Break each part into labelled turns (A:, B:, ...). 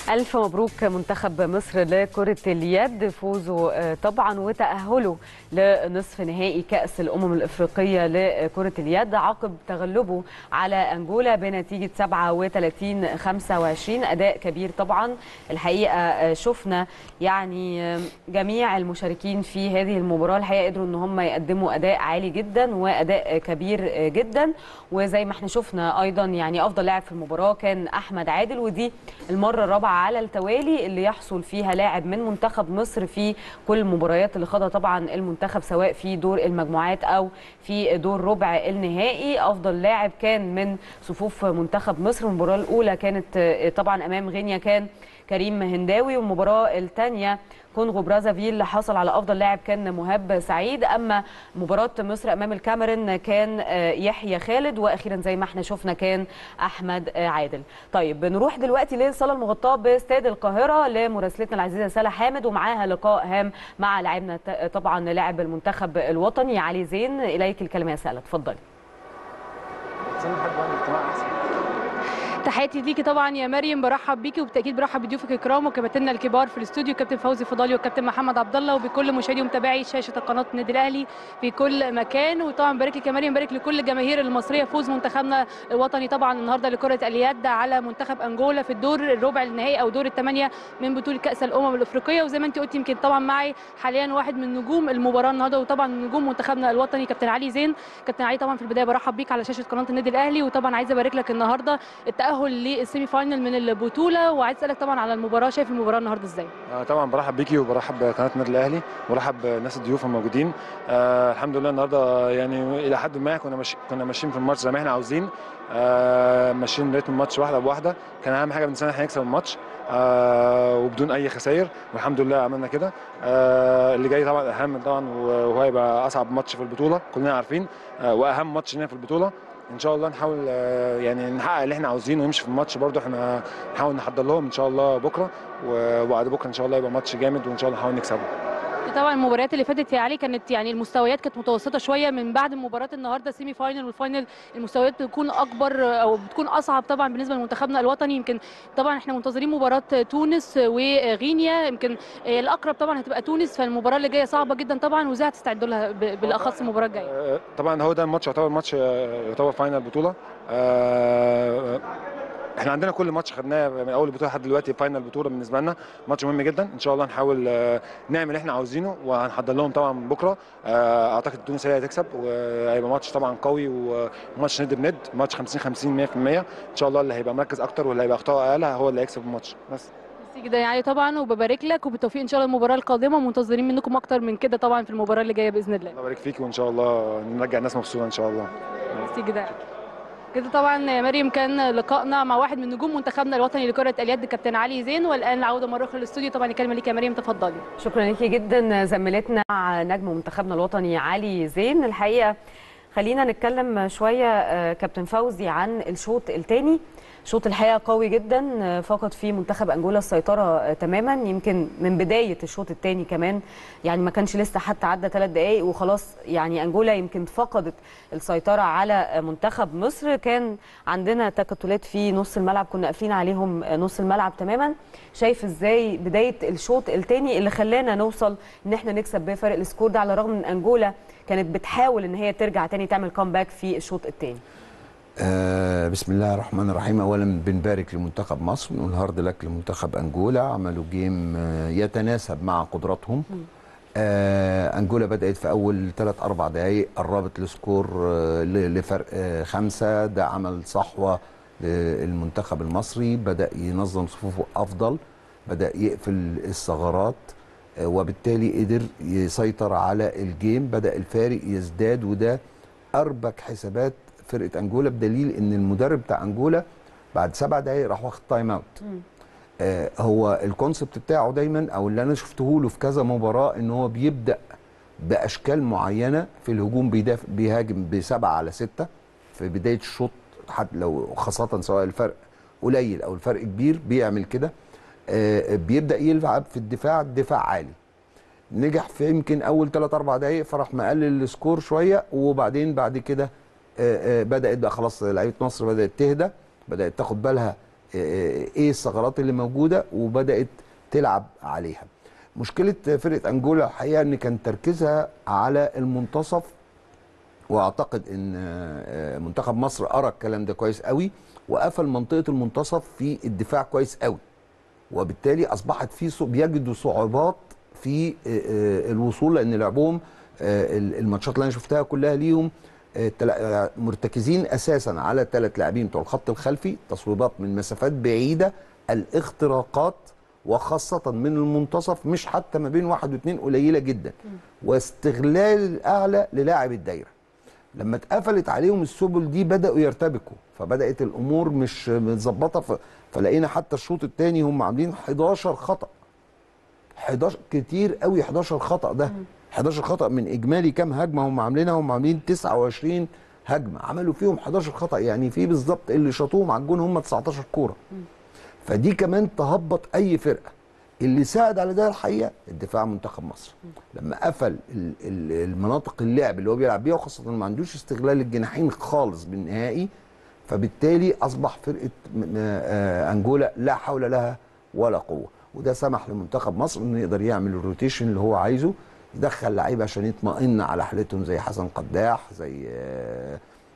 A: ألف مبروك منتخب مصر لكرة اليد فوزوا طبعا وتأهلوا لنصف نهائي كأس الأمم الإفريقية لكرة اليد عقب تغلبه على أنجولا بنتيجة 37 25 أداء كبير طبعا الحقيقة شفنا يعني جميع المشاركين في هذه المباراة الحقيقة قدروا أن هم يقدموا أداء عالي جدا وأداء كبير جدا وزي ما احنا شفنا أيضا يعني أفضل لاعب في المباراة كان أحمد عادل ودي المرة الرابعة على التوالي اللي يحصل فيها لاعب من منتخب مصر في كل المباريات اللي خاضها طبعا المنتخب سواء في دور المجموعات او في دور ربع النهائي افضل لاعب كان من صفوف منتخب مصر المباراه الاولى كانت طبعا امام غينيا كان كريم هنداوي والمباراه الثانيه كونغو برازافيل حصل على افضل لاعب كان مهاب سعيد اما مباراه مصر امام الكاميرون كان يحيى خالد واخيرا زي ما احنا شفنا كان احمد عادل طيب نروح دلوقتي للصاله المغطاه باستاد القاهره لمراسلتنا العزيزه سلا حامد ومعاها لقاء هام مع لاعبنا طبعا لاعب المنتخب الوطني علي زين اليك الكلمه يا سلا اتفضلي
B: تحياتي ليكي طبعا يا مريم برحب بيكي وبالتاكيد برحب بضيوفك الكرام وكباتننا الكبار في الاستوديو كابتن فوزي فضالي والكابتن محمد عبد الله وبكل مشاهدي ومتابعي شاشه قناه النادي الاهلي في كل مكان وطبعا بارك لك يا مريم بارك لكل الجماهير المصريه فوز منتخبنا الوطني طبعا النهارده لكره اليد على منتخب انجولا في الدور الربع النهائي او دور الثمانيه من بطوله كاس الامم الافريقيه وزي ما انت قلتي يمكن طبعا معي حاليا واحد من نجوم المباراه النهارده وطبعا من نجوم منتخبنا الوطني كابتن علي زين كابتن علي طبعا في البدايه برحب بيك على شاشه قناه النادي الاهلي وطبعا عايزه ابارك لك النهارده التاهل للسيمي فاينل من البطوله وعايز اسالك طبعا على المباراه شايف المباراه النهارده ازاي
C: آه طبعا برحب بيكي وبرحب بقناه النادي الاهلي وبرحب بالناس الضيوف الموجودين آه الحمد لله النهارده يعني الى حد ما كنا ماشي كنا ماشيين في الماتش زي ما احنا عاوزين آه ماشيين ريتم الماتش واحده بواحده كان اهم حاجه بالنسبه لنا احنا نكسب الماتش آه وبدون اي خسائر والحمد لله عملنا كده آه اللي جاي طبعا اهم طبعا وهو هيبقى اصعب ماتش في البطوله كلنا عارفين آه واهم ماتش لنا في البطوله ان شاء الله نحاول يعني نحقق اللي احنا عاوزينه ونمشي في الماتش برده احنا نحاول نحضر لهم ان شاء الله بكره وبعد بكره ان شاء الله يبقى ماتش جامد وان شاء الله نحاول نكسبه
B: طبعا المباريات اللي فاتت يا علي كانت يعني المستويات كانت متوسطه شويه من بعد مباراه النهارده سيمي فاينل والفاينل المستويات بتكون اكبر او بتكون اصعب طبعا بالنسبه لمنتخبنا الوطني يمكن طبعا احنا منتظرين مباراه تونس وغينيا يمكن الاقرب طبعا هتبقى تونس فالمباراه اللي جايه صعبه جدا طبعا وازاي هتستعدوا لها بالاخص المباراه الجايه
C: طبعا هو ده الماتش يعتبر ماتش يعتبر فاينل بطوله احنا عندنا كل ماتش خدناه من اول البطوله لحد دلوقتي فاينل بطوله بالنسبه لنا ماتش مهم جدا ان شاء الله نحاول نعمل اللي احنا عاوزينه وهنحضر لهم طبعا بكره اعتقد تونس هي هتكسب وهيبقى ماتش طبعا قوي وماتش ند بند ماتش 50 50 100% ان شاء الله اللي هيبقى مركز اكتر واللي هيبقى اخطاء اقل هو اللي هيكسب الماتش بس
B: جدا يعني طبعا وببارك لك وبالتوفيق ان شاء الله المباراه القادمه منتظرين منكم اكتر من كده طبعا في المباراه اللي جايه باذن الله
C: الله يبارك فيكي وان شاء الله نرجع الناس مبسوطه ان شاء الله
B: ميرسي جدا كده طبعا يا مريم كان لقائنا مع واحد من نجوم منتخبنا الوطني لكره اليد كابتن علي زين والان العوده مره اخرى للاستوديو طبعا الكلمه ليك يا مريم تفضلي
A: شكرا ليكي جدا زميلتنا مع نجم منتخبنا الوطني علي زين الحقيقه خلينا نتكلم شويه كابتن فوزي عن الشوط الثاني شوط الحقيقه قوي جدا فقد فيه منتخب انجولا السيطره تماما يمكن من بدايه الشوط الثاني كمان يعني ما كانش لسه حتى عدى ثلاث دقائق وخلاص يعني انجولا يمكن فقدت السيطره على منتخب مصر كان عندنا تكتلات في نص الملعب كنا قافلين عليهم نص الملعب تماما شايف ازاي بدايه الشوط الثاني اللي خلانا نوصل ان احنا نكسب بفرق السكور ده على الرغم من انجولا كانت بتحاول ان هي ترجع تاني تعمل كومباك في الشوط الثاني
D: آه بسم الله الرحمن الرحيم اولا بنبارك لمنتخب مصر ونقول هارد لك لمنتخب انجولا عملوا جيم آه يتناسب مع قدراتهم آه انجولا بدات في اول 3 4 دقائق قربت السكور آه لفرق آه خمسه ده عمل صحوه للمنتخب المصري بدا ينظم صفوفه افضل بدا يقفل الثغرات آه وبالتالي قدر يسيطر على الجيم بدا الفارق يزداد وده اربك حسابات فرقه انجولا بدليل ان المدرب بتاع انجولا بعد سبع دقائق راح واخد تايم اوت آه هو الكونسبت بتاعه دايما او اللي انا شفته له في كذا مباراه ان هو بيبدا باشكال معينه في الهجوم بيدافع بيهاجم بسبعه على سته في بدايه الشوط حتى لو خاصه سواء الفرق قليل او الفرق كبير بيعمل كده آه بيبدا يلعب في الدفاع دفاع عالي نجح في يمكن اول 3 4 دقائق فراح مقلل السكور شويه وبعدين بعد كده بدات بقى خلاص لعيبه مصر بدات تهدى بدات تاخد بالها آه، ايه الثغرات اللي موجوده وبدات تلعب عليها مشكله فرقه انجولا الحقيقه ان كان تركيزها على المنتصف واعتقد ان آه، منتخب مصر قرا الكلام ده كويس قوي وقفل منطقه المنتصف في الدفاع كويس قوي وبالتالي اصبحت في صع- بيجدوا صعوبات في آه، آه، الوصول لان لعبهم آه، ال- الماتشات اللي انا شفتها كلها ليهم آه، تلا- آه، مرتكزين اساسا على ثلاث لاعبين بتوع الخط الخلفي تصويبات من مسافات بعيده الاختراقات وخاصة من المنتصف مش حتى ما بين واحد واثنين قليلة جدا واستغلال الأعلى للاعب الدايرة لما اتقفلت عليهم السبل دي بدأوا يرتبكوا فبدأت الأمور مش متظبطة ف... فلقينا حتى الشوط الثاني هم عاملين 11 خطأ 11 كتير قوي 11 خطأ ده 11 خطأ من إجمالي كام هجمة هم عاملينها هم عاملين 29 هجمة عملوا فيهم 11 خطأ يعني في بالظبط اللي شاطوهم على الجون هم 19 كورة فدي كمان تهبط اي فرقه اللي ساعد على ده الحقيقه الدفاع منتخب مصر لما قفل ال- ال- المناطق اللعب اللي هو بيلعب بيها وخاصه ما عندوش استغلال الجناحين خالص بالنهائي فبالتالي اصبح فرقه م- آه، انجولا لا حول لها ولا قوه وده سمح لمنتخب مصر انه يقدر يعمل الروتيشن اللي هو عايزه يدخل لعيبه عشان يطمئن على حالتهم زي حسن قداح زي آه،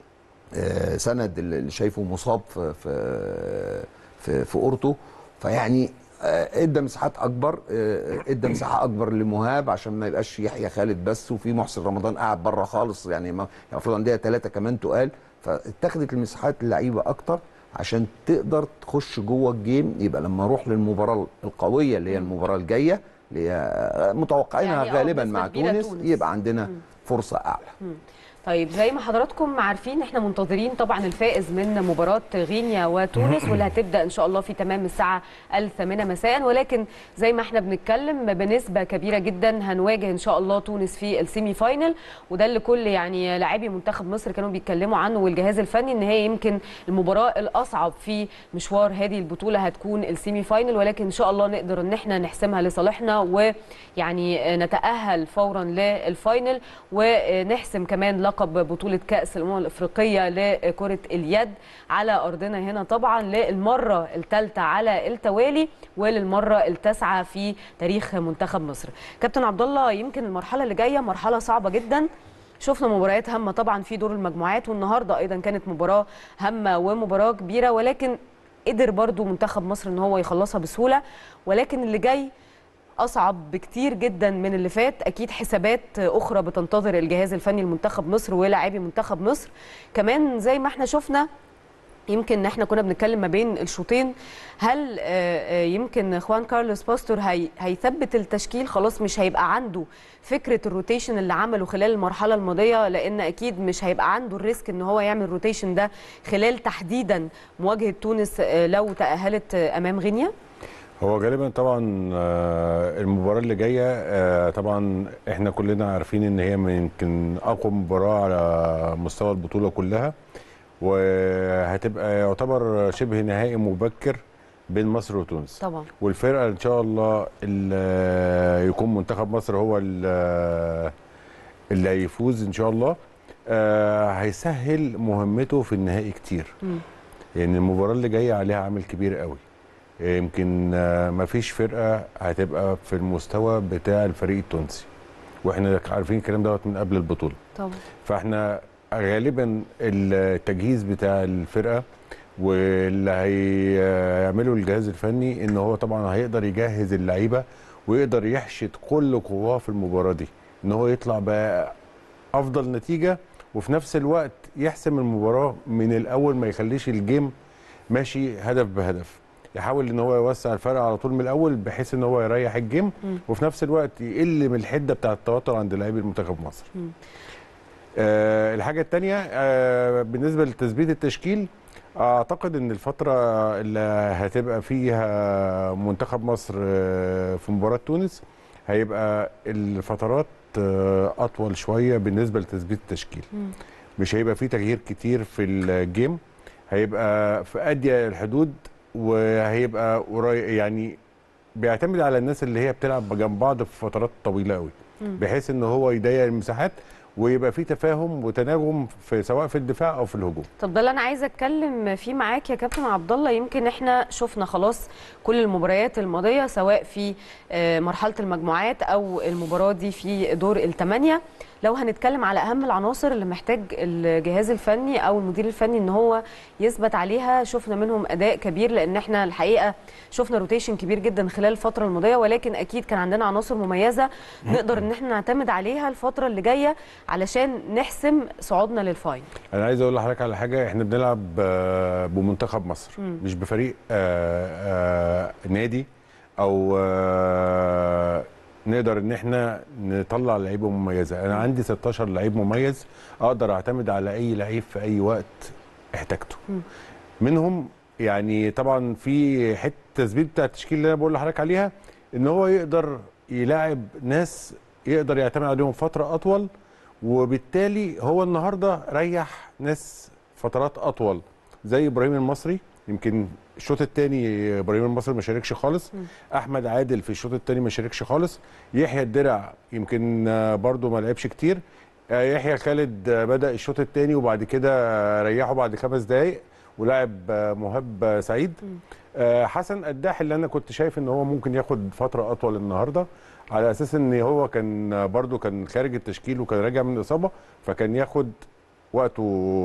D: آه، سند اللي شايفه مصاب في في في, في اورتو فيعني آه، ادى مساحات اكبر آه، ادى مساحه اكبر لمهاب عشان ما يبقاش يحيى خالد بس وفي محسن رمضان قاعد بره خالص يعني ما- يعني المفروض عندها ثلاثه كمان تقال فاتخذت المساحات اللعيبه اكتر عشان تقدر تخش جوه الجيم يبقى لما اروح للمباراه القويه اللي هي المباراه الجايه اللي هي متوقعينها
A: يعني
D: يعني
A: آه،
D: غالبا
A: بنسبة
D: مع
A: كبيرة
D: تونس
A: تونس.
D: يبقى عندنا فرصه اعلى
A: طيب زي ما حضراتكم عارفين احنا منتظرين طبعا الفائز من مباراة غينيا وتونس واللي هتبدأ ان شاء الله في تمام الساعة الثامنة مساء ولكن زي ما احنا بنتكلم بنسبة كبيرة جدا هنواجه ان شاء الله تونس في السيمي فاينل وده اللي كل يعني لاعبي منتخب مصر كانوا بيتكلموا عنه والجهاز الفني ان هي يمكن المباراة الاصعب في مشوار هذه البطولة هتكون السيمي فاينل ولكن ان شاء الله نقدر ان احنا نحسمها لصالحنا ويعني نتأهل فورا للفاينل ونحسم كمان لقب بطولة كأس الأمم الأفريقية لكرة اليد على أرضنا هنا طبعا للمرة الثالثة على التوالي وللمرة التاسعة في تاريخ منتخب مصر كابتن عبد الله يمكن المرحلة اللي جاية مرحلة صعبة جدا شفنا مباريات هامة طبعا في دور المجموعات والنهاردة أيضا كانت مباراة هامة ومباراة كبيرة ولكن قدر برضو منتخب مصر ان هو يخلصها بسهولة ولكن اللي جاي اصعب بكتير جدا من اللي فات اكيد حسابات اخرى بتنتظر الجهاز الفني لمنتخب مصر ولاعبي منتخب مصر كمان زي ما احنا شفنا يمكن احنا كنا بنتكلم ما بين الشوطين هل آه، آه، يمكن خوان كارلوس باستور هي هيثبت التشكيل خلاص مش هيبقى عنده فكره الروتيشن اللي عمله خلال المرحله الماضيه لان اكيد مش هيبقى عنده الريسك ان هو يعمل روتيشن ده خلال تحديدا مواجهه تونس آه، لو تاهلت آه، امام غينيا
E: هو غالبا طبعا آه، المباراه اللي جايه آه، طبعا احنا كلنا عارفين ان هي من يمكن اقوى مباراه على مستوى البطوله كلها وهتبقى يعتبر شبه نهائي مبكر بين مصر وتونس
A: طبعا
E: والفرقه ان شاء الله اللي يكون منتخب مصر هو اللي اللي هيفوز ان شاء الله آه، هيسهل مهمته في النهائي كتير
A: مم.
E: يعني المباراه اللي جايه عليها عامل كبير قوي يمكن آه، مفيش فرقه هتبقى في المستوى بتاع الفريق التونسي واحنا عارفين الكلام دوت من قبل البطوله
A: طبعا
E: فاحنا غالبا التجهيز بتاع الفرقه واللي هيعمله الجهاز الفني ان هو طبعا هيقدر يجهز اللعيبه ويقدر يحشد كل قواه في المباراه دي ان هو يطلع بافضل نتيجه وفي نفس الوقت يحسم المباراه من الاول ما يخليش الجيم ماشي هدف بهدف يحاول ان هو يوسع الفرق على طول من الاول بحيث ان هو يريح الجيم
A: مم.
E: وفي نفس الوقت يقل من الحده بتاع التوتر عند لاعبي المنتخب مصر
A: مم.
E: آه الحاجه الثانيه آه بالنسبه لتثبيت التشكيل اعتقد ان الفتره اللي هتبقى فيها منتخب مصر آه في مباراه تونس هيبقى الفترات آه اطول شويه بالنسبه لتثبيت التشكيل
A: مم.
E: مش هيبقى فيه تغيير كتير في الجيم هيبقى في اضيق الحدود وهيبقى قريب يعني بيعتمد على الناس اللي هي بتلعب جنب بعض في فترات طويله قوي
A: مم.
E: بحيث ان هو يضيق المساحات ويبقى في تفاهم وتناغم في سواء في الدفاع او في الهجوم
A: طب ده اللي انا عايزه اتكلم فيه معاك يا كابتن عبد الله يمكن احنا شفنا خلاص كل المباريات الماضيه سواء في آه، مرحله المجموعات او المباراه دي في دور الثمانيه لو هنتكلم على اهم العناصر اللي محتاج الجهاز الفني او المدير الفني ان هو يثبت عليها شفنا منهم اداء كبير لان احنا الحقيقه شفنا روتيشن كبير جدا خلال الفتره الماضيه ولكن اكيد كان عندنا عناصر مميزه نقدر ان احنا نعتمد عليها الفتره اللي جايه علشان نحسم صعودنا للفاينل
E: انا عايز اقول لحضرتك على حاجه احنا بنلعب آه، بمنتخب مصر مش بفريق آه، آه، نادي او آه، نقدر ان احنا نطلع لعيبه مميزه انا عندي 16 لعيب مميز اقدر اعتمد على اي لعيب في اي وقت احتاجته منهم يعني طبعا في حته تثبيت بتاع التشكيل اللي انا بقول لحضرتك عليها ان هو يقدر يلاعب ناس يقدر يعتمد عليهم فتره اطول وبالتالي هو النهارده ريح ناس فترات اطول زي ابراهيم المصري يمكن الشوط الثاني ابراهيم المصري ما شاركش خالص احمد عادل في الشوط الثاني ما شاركش خالص يحيى الدرع يمكن آه، برضو ما لعبش كتير آه، يحيى خالد آه، بدا الشوط الثاني وبعد كده آه، ريحه بعد خمس دقائق ولعب آه، مهاب آه، سعيد آه، حسن قداح اللي انا كنت شايف ان هو ممكن ياخد فتره اطول النهارده على اساس ان هو كان آه، برضو كان خارج التشكيل وكان راجع من الاصابه فكان ياخد وقته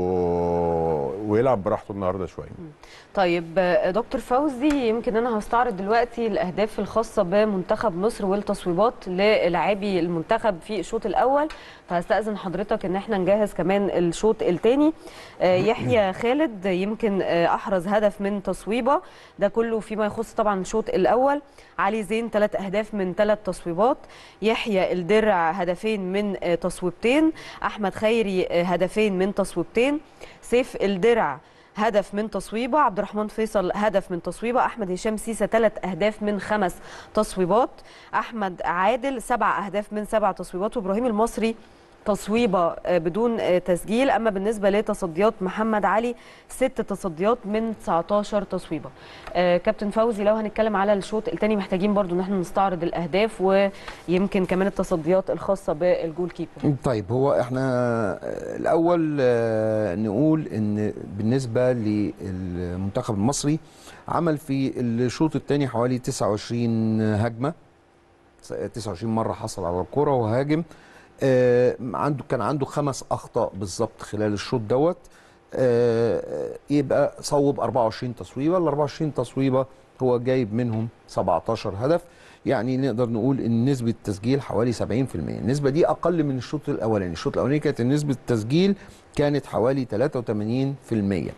E: ويلعب براحته النهارده شويه
A: طيب آه، دكتور فوزي يمكن انا هستعرض دلوقتي الاهداف الخاصه بمنتخب مصر والتصويبات للاعبي المنتخب في الشوط الاول فهستاذن حضرتك ان احنا نجهز كمان الشوط الثاني يحيى خالد يمكن آه، احرز هدف من تصويبه ده كله فيما يخص طبعا الشوط الاول علي زين ثلاث اهداف من ثلاث تصويبات يحيى الدرع هدفين من آه، تصويبتين احمد خيري آه، هدفين من تصويبتين سيف الدرع هدف من تصويبه عبد الرحمن فيصل هدف من تصويبه احمد هشام سيسه ثلاث اهداف من خمس تصويبات احمد عادل سبع اهداف من سبع تصويبات وابراهيم المصري تصويبه آه، بدون آه، تسجيل اما بالنسبه لتصديات محمد علي ست تصديات من 19 تصويبه آه، كابتن فوزي لو هنتكلم على الشوط الثاني محتاجين برضو ان احنا نستعرض الاهداف ويمكن كمان التصديات الخاصه بالجول كيبر
D: طيب هو احنا آه، الاول آه، نقول ان بالنسبه للمنتخب المصري عمل في الشوط الثاني حوالي 29 هجمه 29 مره حصل على الكره وهاجم آه، عنده كان عنده خمس اخطاء بالظبط خلال الشوط دوت آه، يبقى صوب 24 تصويبه ال 24 تصويبه هو جايب منهم 17 هدف يعني نقدر نقول ان نسبه التسجيل حوالي 70% النسبه دي اقل من الشوط الاولاني الشوط الاولاني كانت نسبه التسجيل كانت حوالي 83% آه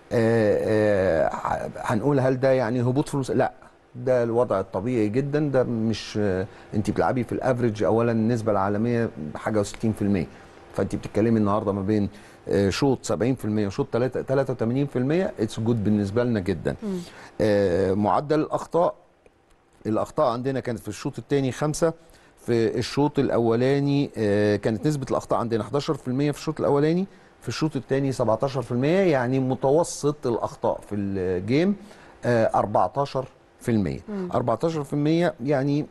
D: آه هنقول هل ده يعني هبوط فلوس لا ده الوضع الطبيعي جدا ده مش آه انت بتلعبي في الافريج اولا النسبه العالميه حاجه و60% فانت بتتكلمي النهارده ما بين آه، شوط 70% وشوط 3 83% اتس جود بالنسبه لنا جدا آه، معدل الاخطاء الاخطاء عندنا كانت في الشوط الثاني خمسة في الشوط الاولاني آه، كانت نسبه الاخطاء عندنا 11% في الشوط الاولاني في الشوط الثاني 17% يعني متوسط الاخطاء في الجيم آه، 14% 14% يعني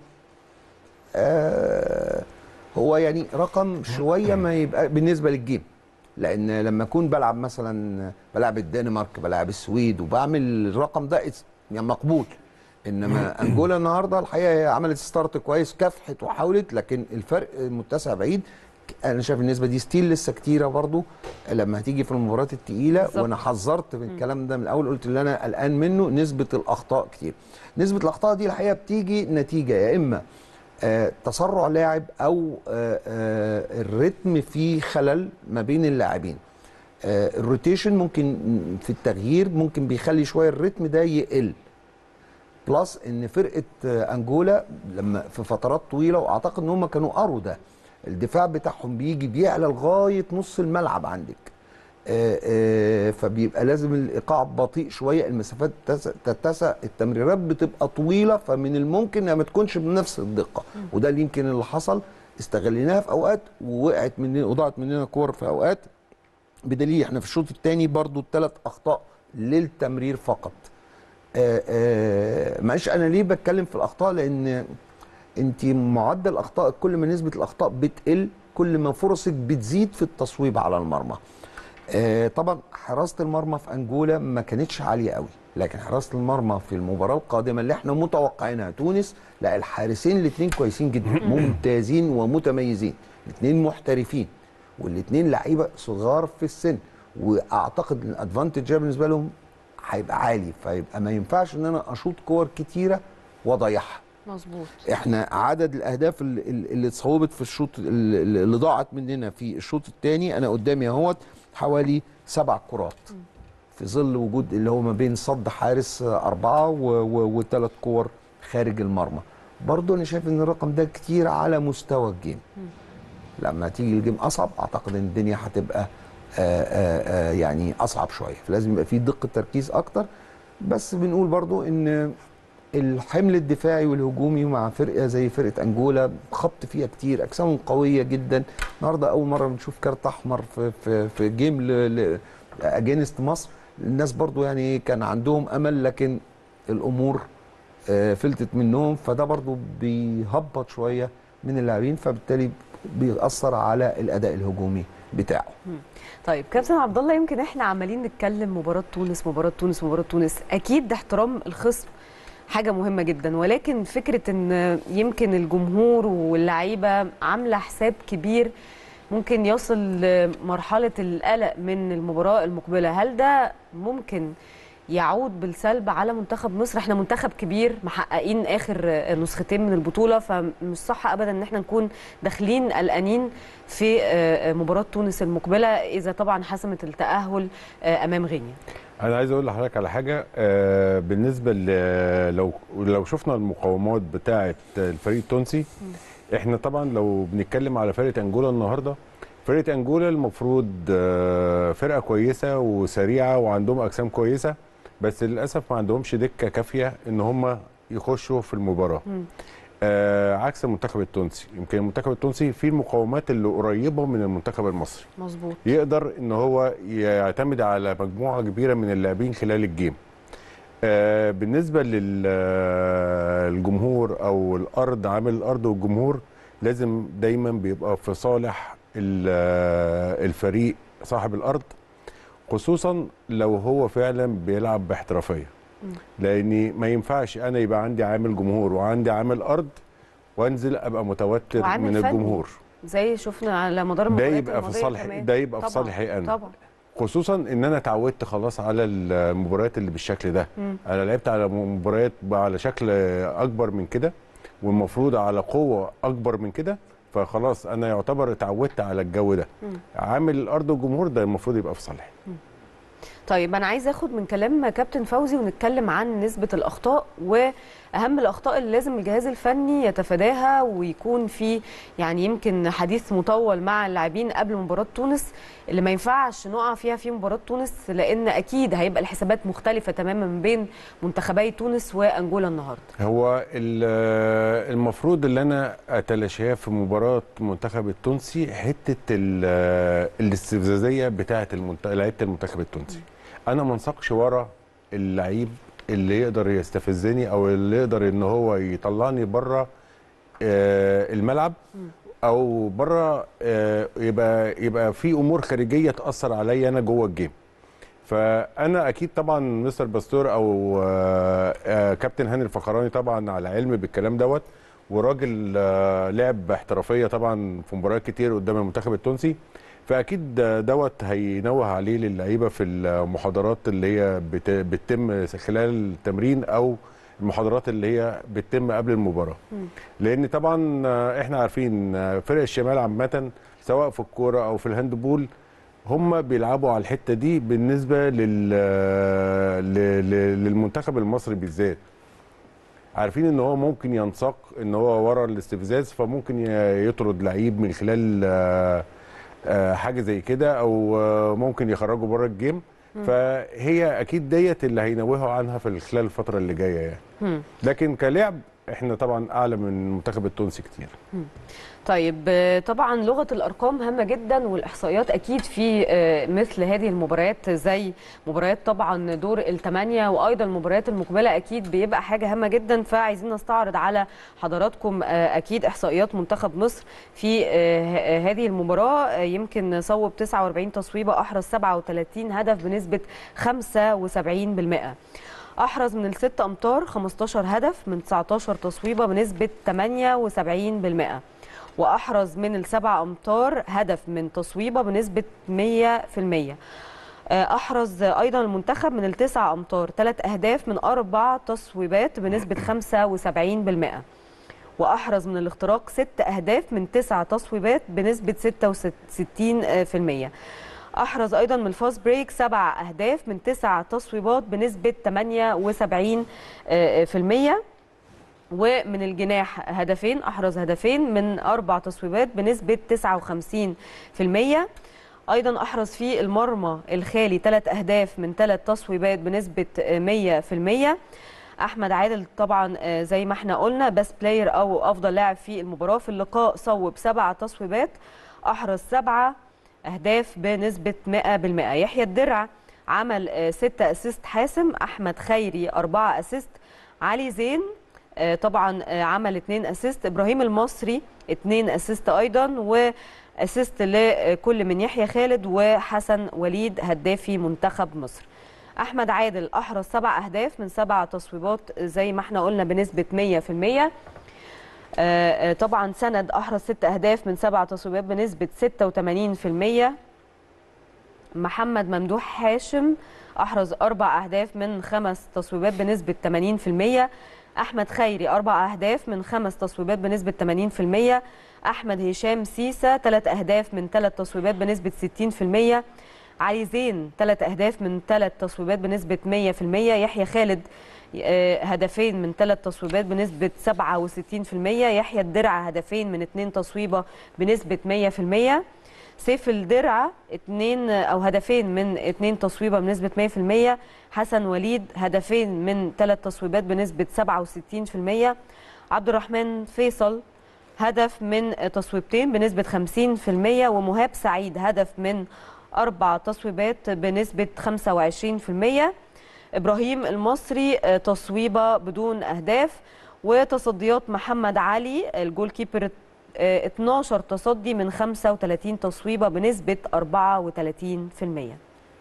D: آه هو يعني رقم شويه ما يبقى بالنسبه للجيم لان لما اكون بلعب مثلا بلعب الدنمارك بلعب السويد وبعمل الرقم ده it's- يعني مقبول انما انجولا النهارده الحقيقه هي عملت ستارت كويس كافحت وحاولت لكن الفرق متسع بعيد انا شايف النسبه دي ستيل لسه كتيره برضو لما هتيجي في المباريات التقيله
A: بالظبط.
D: وانا حذرت من الكلام ده من الاول قلت اللي انا قلقان منه نسبه الاخطاء كتير نسبه الاخطاء دي الحقيقه بتيجي نتيجه يا اما آه، تسرع لاعب او آه، آه، الريتم فيه خلل ما بين اللاعبين آه، الروتيشن ممكن في التغيير ممكن بيخلي شويه الريتم ده يقل بلس ان فرقه آه، انجولا لما في فترات طويله واعتقد ان هم كانوا قروا ده الدفاع بتاعهم بيجي بيعلى لغايه نص الملعب عندك آه، آه، فبيبقى لازم الايقاع بطيء شويه المسافات تتسع- تتسع التمريرات بتبقى طويله فمن الممكن انها ما تكونش بنفس الدقه وده اللي يمكن اللي حصل استغليناها في اوقات ووقعت مننا وضاعت مننا كور في اوقات بدليل احنا في الشوط الثاني برضو الثلاث اخطاء للتمرير فقط آه، آه، معلش انا ليه بتكلم في الاخطاء لان انت معدل الاخطاء كل ما نسبه الاخطاء بتقل كل ما فرصك بتزيد في التصويب على المرمى آه، طبعا حراسه المرمى في انجولا ما كانتش عاليه قوي لكن حراسه المرمى في المباراه القادمه اللي احنا متوقعينها تونس لا الحارسين الاثنين كويسين جدا ممتازين ومتميزين الاثنين محترفين والاثنين لعيبه صغار في السن واعتقد ان الادفانتج بالنسبه لهم هيبقى عالي فيبقى ما ينفعش ان انا اشوط كور كتيره واضيعها
A: مظبوط
D: احنا عدد الاهداف اللي, اللي اتصوبت في الشوط اللي اللي ضاعت مننا في الشوط الثاني انا قدامي اهوت حوالي سبع كرات في ظل وجود اللي هو ما بين صد حارس اربعه وثلاث كور خارج المرمى برضه انا شايف ان الرقم ده كتير على مستوى الجيم لما تيجي الجيم اصعب اعتقد ان الدنيا هتبقى آآ آآ يعني اصعب شويه فلازم يبقى في دقه تركيز اكتر بس بنقول برضو ان الحمل الدفاعي والهجومي مع فرقه زي فرقه انجولا خبط فيها كتير اجسامهم قويه جدا النهارده اول مره بنشوف كارت احمر في في في جيم اجينست مصر الناس برضو يعني كان عندهم امل لكن الامور آه، فلتت منهم فده برضو بيهبط شويه من اللاعبين فبالتالي بيأثر على الاداء الهجومي بتاعه
A: طيب كابتن عبد الله يمكن احنا عمالين نتكلم مباراه تونس مباراه تونس مباراه تونس اكيد احترام الخصم حاجه مهمه جدا ولكن فكره ان يمكن الجمهور واللعيبه عامله حساب كبير ممكن يصل لمرحله القلق من المباراه المقبله هل ده ممكن يعود بالسلب على منتخب مصر احنا منتخب كبير محققين اخر نسختين من البطوله فمش صح ابدا ان احنا نكون داخلين قلقانين في مباراه تونس المقبله اذا طبعا حسمت التاهل امام غينيا
E: انا عايز اقول لحضرتك على حاجه آه، بالنسبه ل- لو لو شفنا المقاومات بتاعه الفريق التونسي احنا طبعا لو بنتكلم على فرقه انجولا النهارده فرقه انجولا المفروض آه، فرقه كويسه وسريعه وعندهم اجسام كويسه بس للاسف ما عندهمش دكه كافيه ان هم يخشوا في المباراه آه عكس المنتخب التونسي يمكن المنتخب التونسي فيه المقاومات اللي قريبه من المنتخب المصري
A: مظبوط
E: يقدر ان هو يعتمد على مجموعه كبيره من اللاعبين خلال الجيم آه بالنسبه للجمهور او الارض عامل الارض والجمهور لازم دايما بيبقى في صالح ال- آه، الفريق صاحب الارض خصوصا لو هو فعلا بيلعب باحترافيه لاني ما ينفعش انا يبقى عندي عامل جمهور وعندي عامل ارض وانزل ابقى متوتر
A: وعامل
E: من
A: فني.
E: الجمهور
A: زي شفنا على مدار
E: ده
A: المباريات
E: يبقى في
A: الماضية
E: صالح
A: كمان.
E: ده يبقى في
A: طبعاً،
E: صالحي انا
A: طبعا
E: خصوصا ان انا اتعودت خلاص على المباريات اللي بالشكل ده
A: مم.
E: انا لعبت على مباريات على شكل اكبر من كده والمفروض على قوه اكبر من كده فخلاص انا يعتبر اتعودت على الجو ده
A: مم.
E: عامل الارض والجمهور ده المفروض يبقى في صالحي
A: طيب انا عايز اخد من كلام كابتن فوزي ونتكلم عن نسبه الاخطاء واهم الاخطاء اللي لازم الجهاز الفني يتفاداها ويكون في يعني يمكن حديث مطول مع اللاعبين قبل مباراه تونس اللي ما ينفعش نقع فيها في مباراه تونس لان اكيد هيبقى الحسابات مختلفه تماما ما بين منتخبي تونس وانجولا النهارده
E: هو ال- المفروض اللي انا اتلاشاه في مباراه المنتخب التونسي حته ال- الاستفزازيه بتاعه المنت- لعيبه المنتخب التونسي انا ما انساقش ورا اللعيب اللي يقدر يستفزني او اللي يقدر ان هو يطلعني بره الملعب او بره يبقى يبقى في امور خارجيه تاثر عليا انا جوه الجيم فانا اكيد طبعا مستر باستور او آه، آه، كابتن هاني الفخراني طبعا على علم بالكلام دوت وراجل آه، لعب باحترافيه طبعا في مباريات كتير قدام المنتخب التونسي فاكيد دوت هينوه عليه للعيبه في المحاضرات اللي هي بت- بتتم خلال التمرين او المحاضرات اللي هي بتتم قبل المباراه لان طبعا آه، احنا عارفين آه، فرق الشمال عامه سواء في الكوره او في الهاندبول هم بيلعبوا على الحته دي بالنسبه لل ل- ل- للمنتخب المصري بالذات عارفين ان هو ممكن ينساق ان هو ورا الاستفزاز فممكن ي- يطرد لعيب من خلال آه، آه، حاجه زي كده او آه، ممكن يخرجه بره الجيم فهي اكيد ديت اللي هينوهوا عنها في خلال الفتره اللي جايه يعني
A: مم.
E: لكن كلعب احنا طبعا اعلى من المنتخب التونسي كتير
A: طيب آه، طبعا لغه الارقام هامه جدا والاحصائيات اكيد في آه، مثل هذه المباريات زي مباريات طبعا دور الثمانيه وايضا المباريات المقبله اكيد بيبقى حاجه هامه جدا فعايزين نستعرض على حضراتكم آه، اكيد احصائيات منتخب مصر في آه، ه- هذه المباراه آه، يمكن صوب 49 تصويبه احرز 37 هدف بنسبه 75% احرز من الست امتار 15 هدف من 19 تصويبه بنسبه 78% واحرز من السبع امتار هدف من تصويبه بنسبه 100% احرز ايضا المنتخب من التسع امتار ثلاث اهداف من اربع تصويبات بنسبه 75% واحرز من الاختراق ست اهداف من تسع تصويبات بنسبه 66% احرز ايضا من الفاست بريك سبع اهداف من تسع تصويبات بنسبه 78% ومن الجناح هدفين احرز هدفين من اربع تصويبات بنسبه 59% ايضا احرز في المرمى الخالي ثلاث اهداف من ثلاث تصويبات بنسبه 100% احمد عادل طبعا آه، زي ما احنا قلنا بس بلاير او افضل لاعب في المباراه في اللقاء صوب سبع تصويبات احرز سبعه اهداف بنسبه 100% يحيى الدرع عمل آه، ستة اسيست حاسم احمد خيري أربعة اسيست علي زين آه، طبعا آه، عمل اتنين اسيست ابراهيم المصري اتنين اسيست ايضا واسيست لكل من يحيى خالد وحسن وليد هدافي منتخب مصر احمد عادل احرز سبع اهداف من سبع تصويبات زي ما احنا قلنا بنسبه 100% آه، آه، طبعا سند احرز ست اهداف من سبع تصويبات بنسبه 86% محمد ممدوح هاشم احرز اربع اهداف من خمس تصويبات بنسبه 80% احمد خيري اربع اهداف من خمس تصويبات بنسبه 80% احمد هشام سيسا ثلاث اهداف من ثلاث تصويبات بنسبه 60% علي زين ثلاث اهداف من ثلاث تصويبات بنسبه 100% يحيى خالد آه، هدفين من ثلاث تصويبات بنسبه 67% يحيى الدرع هدفين من اثنين تصويبه بنسبه 100% سيف الدرع اتنين او هدفين من اتنين تصويبه بنسبه 100% حسن وليد هدفين من ثلاث تصويبات بنسبه 67% عبد الرحمن فيصل هدف من تصويبتين بنسبه 50% ومهاب سعيد هدف من اربع تصويبات بنسبه 25% ابراهيم المصري آه، تصويبه بدون اهداف وتصديات محمد علي الجول كيبر آه، 12 تصدي من 35 تصويبه بنسبه 34%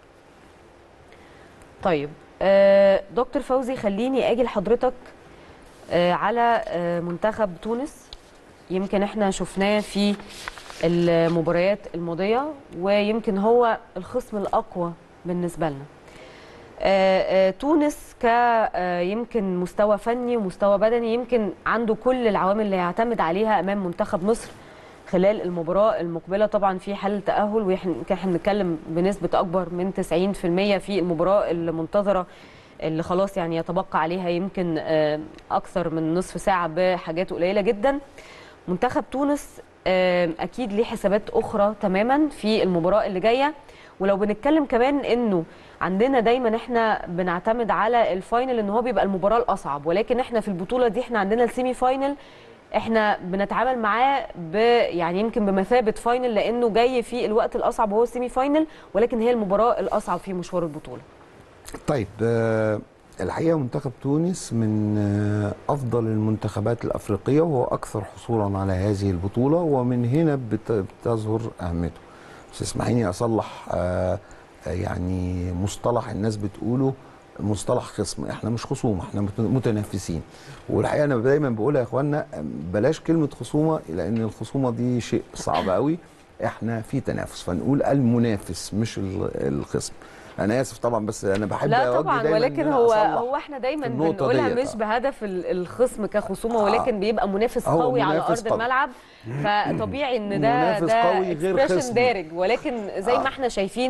A: طيب آه، دكتور فوزي خليني اجي لحضرتك آه، على آه، منتخب تونس يمكن احنا شفناه في المباريات الماضيه ويمكن هو الخصم الاقوى بالنسبه لنا آه، آه، تونس ك آه، يمكن مستوى فني ومستوى بدني يمكن عنده كل العوامل اللي يعتمد عليها امام منتخب مصر خلال المباراه المقبله طبعا في حل تاهل ويمكن احنا بنتكلم بنسبه اكبر من 90% في المباراه المنتظره اللي خلاص يعني يتبقى عليها يمكن آه، اكثر من نصف ساعه بحاجات قليله جدا منتخب تونس آه، اكيد ليه حسابات اخرى تماما في المباراه اللي جايه ولو بنتكلم كمان انه عندنا دايما احنا بنعتمد على الفاينل ان هو بيبقى المباراه الاصعب ولكن احنا في البطوله دي احنا عندنا السيمي فاينل احنا بنتعامل معاه ب يعني يمكن بمثابه فاينل لانه جاي في الوقت الاصعب وهو السيمي فاينل ولكن هي المباراه الاصعب في مشوار البطوله
D: طيب آه، الحقيقه منتخب تونس من آه، افضل المنتخبات الافريقيه وهو اكثر حصولا على هذه البطوله ومن هنا بت- بتظهر اهميته بس اسمحيني اصلح آه، آه، يعني مصطلح الناس بتقوله مصطلح خصم احنا مش خصوم احنا مت- متنافسين والحقيقه انا دايما بقولها يا اخوانا بلاش كلمه خصومه لان الخصومه دي شيء صعب قوي احنا في تنافس فنقول المنافس مش ال- الخصم انا اسف طبعا بس انا بحب
A: لا
D: أوجه
A: طبعا
D: دايماً إن
A: ولكن
D: أنا
A: هو
D: أصلح
A: هو احنا دايما
D: النقطة
A: بنقولها
D: ديت،
A: مش
D: آه.
A: بهدف ال- الخصم كخصومه
D: آه.
A: ولكن بيبقى منافس
D: هو
A: قوي على
D: منافس
A: ارض
D: قوي.
A: الملعب فطبيعي ان ده
D: منافس
A: ده
D: قوي غير
A: expression
D: خصم.
A: دارج ولكن زي
D: آه.
A: ما احنا شايفين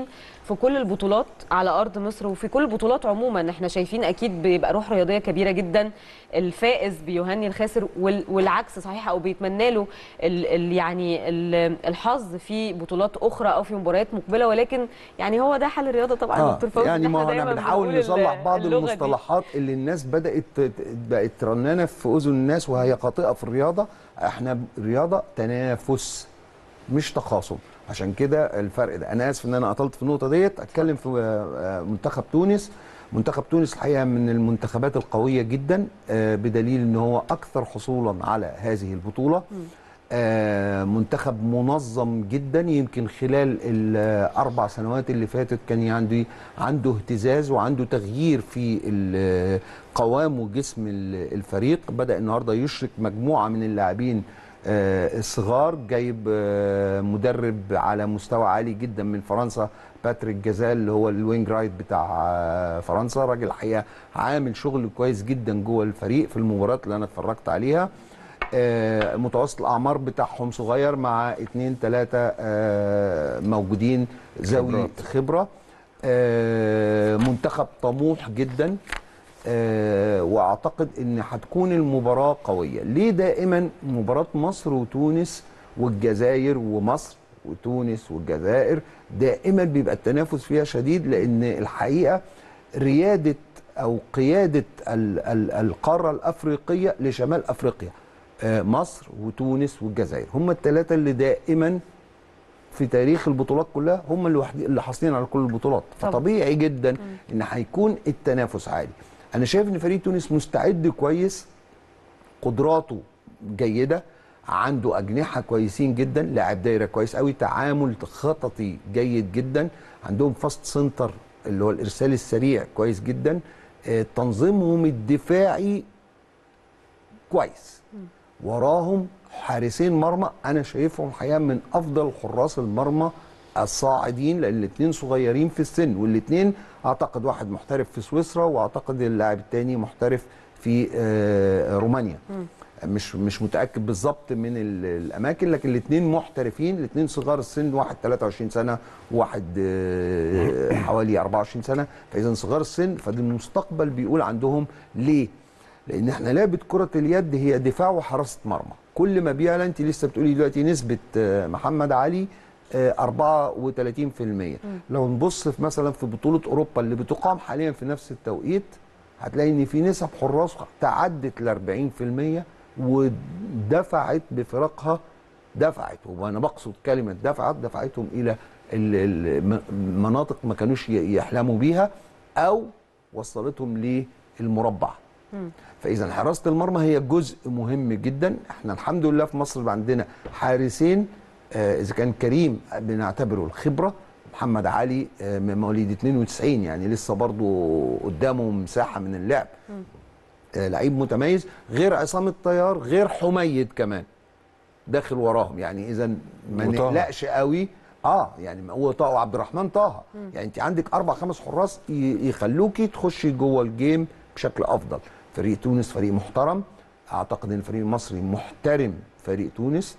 A: في كل البطولات على ارض مصر وفي كل البطولات عموما احنا شايفين اكيد بيبقى روح رياضيه كبيره جدا الفائز بيهني الخاسر وال- والعكس صحيح او بيتمنى له ال ال يعني ال الحظ في بطولات اخرى او في مباريات مقبله ولكن يعني هو ده حل الرياضه طبعا
D: آه
A: دكتور فوزي
D: يعني
A: إن
D: ما
A: إحنا
D: احنا
A: دايماً
D: بنحاول
A: بنقول
D: نصلح
A: ال-
D: بعض
A: اللغة دي.
D: المصطلحات اللي الناس بدات ت- بقت ترنانه في اذن الناس وهي خاطئه في الرياضه احنا رياضه تنافس مش تخاصم عشان كده الفرق ده انا اسف ان انا قطلت في النقطه ديت اتكلم في آه، منتخب تونس منتخب تونس الحقيقه من المنتخبات القويه جدا آه، بدليل ان هو اكثر حصولا على هذه البطوله آه، منتخب منظم جدا يمكن خلال الاربع سنوات اللي فاتت كان عنده عنده اهتزاز وعنده تغيير في ال- قوام وجسم ال- الفريق بدا النهارده يشرك مجموعه من اللاعبين آه، الصغار جايب آه، مدرب على مستوى عالي جدا من فرنسا باتريك جازال اللي هو الوينج رايت بتاع آه، فرنسا راجل الحقيقه عامل شغل كويس جدا جوه الفريق في المباريات اللي انا اتفرجت عليها آه، متوسط الاعمار بتاعهم صغير مع اتنين تلاته آه، موجودين ذوي
E: خبرات.
D: خبره آه، منتخب طموح جدا آه، واعتقد ان هتكون المباراه قويه ليه دائما مباراه مصر وتونس والجزائر ومصر وتونس والجزائر دائما بيبقى التنافس فيها شديد لان الحقيقه رياده او قياده ال- ال- القاره الافريقيه لشمال افريقيا آه، مصر وتونس والجزائر هم الثلاثه اللي دائما في تاريخ البطولات كلها هم اللي وحدي- اللي حاصلين على كل البطولات
A: طبعا.
D: فطبيعي جدا ان هيكون التنافس عالي انا شايف ان فريق تونس مستعد كويس قدراته جيده عنده اجنحه كويسين جدا لاعب دايره كويس قوي تعامل خططي جيد جدا عندهم فاست سنتر اللي هو الارسال السريع كويس جدا آه، تنظيمهم الدفاعي كويس وراهم حارسين مرمى انا شايفهم حقيقه من افضل حراس المرمى الصاعدين لان الاثنين صغيرين في السن والاثنين اعتقد واحد محترف في سويسرا واعتقد اللاعب الثاني محترف في آه، رومانيا مش مش متاكد بالظبط من ال- الاماكن لكن الاثنين محترفين الاثنين صغار السن واحد 23 سنه وواحد آه، حوالي 24 سنه فاذا صغار السن فده المستقبل بيقول عندهم ليه لان احنا لعبه كره اليد هي دفاع وحراسه مرمى كل ما بيعلى انت لسه بتقولي دلوقتي نسبه آه، محمد علي آه، 34% لو نبص في مثلا في بطوله اوروبا اللي بتقام حاليا في نفس التوقيت هتلاقي ان في نسب حراس تعدت ال 40% ودفعت بفرقها دفعت وانا بقصد كلمه دفعت دفعتهم الى ال- ال- م- مناطق ما كانوش ي- يحلموا بيها او وصلتهم للمربع فاذا حراسه المرمى هي جزء مهم جدا احنا الحمد لله في مصر عندنا حارسين آه، اذا كان كريم بنعتبره الخبره محمد علي آه، من مواليد 92 يعني لسه برضو قدامه مساحه من اللعب آه، لعيب متميز غير عصام الطيار غير حميد كمان داخل وراهم يعني اذا ما
E: وطه.
D: نقلقش قوي اه يعني هو طه وعبد الرحمن طه يعني انت عندك اربع خمس حراس ي- يخلوكي تخشي جوه الجيم بشكل افضل فريق تونس فريق محترم اعتقد ان الفريق المصري محترم فريق تونس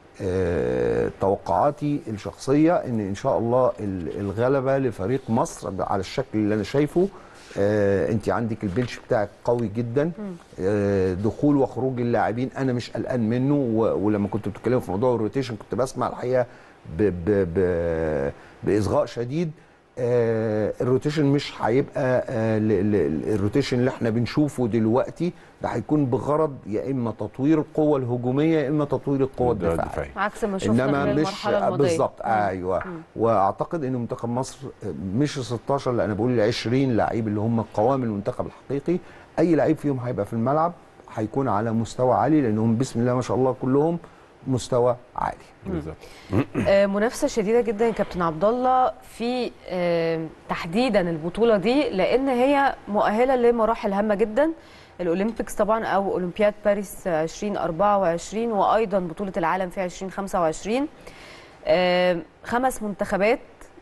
D: آه توقعاتي الشخصيه ان ان شاء الله ال- الغلبه لفريق مصر على الشكل اللي انا شايفه آه انت عندك البنش بتاعك قوي جدا آه دخول وخروج اللاعبين انا مش قلقان منه و- ولما كنت بتتكلموا في موضوع الروتيشن كنت بسمع الحقيقه ب ب ب باصغاء شديد آه الروتيشن مش هيبقى آه ل- ل- الروتيشن اللي احنا بنشوفه دلوقتي ده هيكون بغرض يا اما تطوير القوه الهجوميه يا اما تطوير القوه
E: ده
D: الدفاعيه
E: دفاعي.
A: عكس ما شفنا
D: انما
A: خلال
D: مش
A: المرحله الماضيه
D: بالظبط ايوه واعتقد ان منتخب مصر مش ال 16 لا انا بقول ال 20 لعيب اللي هم قوام المنتخب الحقيقي اي لعيب فيهم هيبقى في الملعب هيكون على مستوى عالي لانهم بسم الله ما شاء الله كلهم مستوى عالي
E: بالظبط
A: آه، منافسه شديده جدا يا كابتن عبد الله في آه، تحديدا البطوله دي لان هي مؤهله لمراحل هامه جدا الاولمبيكس طبعا او اولمبياد باريس 2024 وايضا بطوله العالم في 2025 آه، خمس منتخبات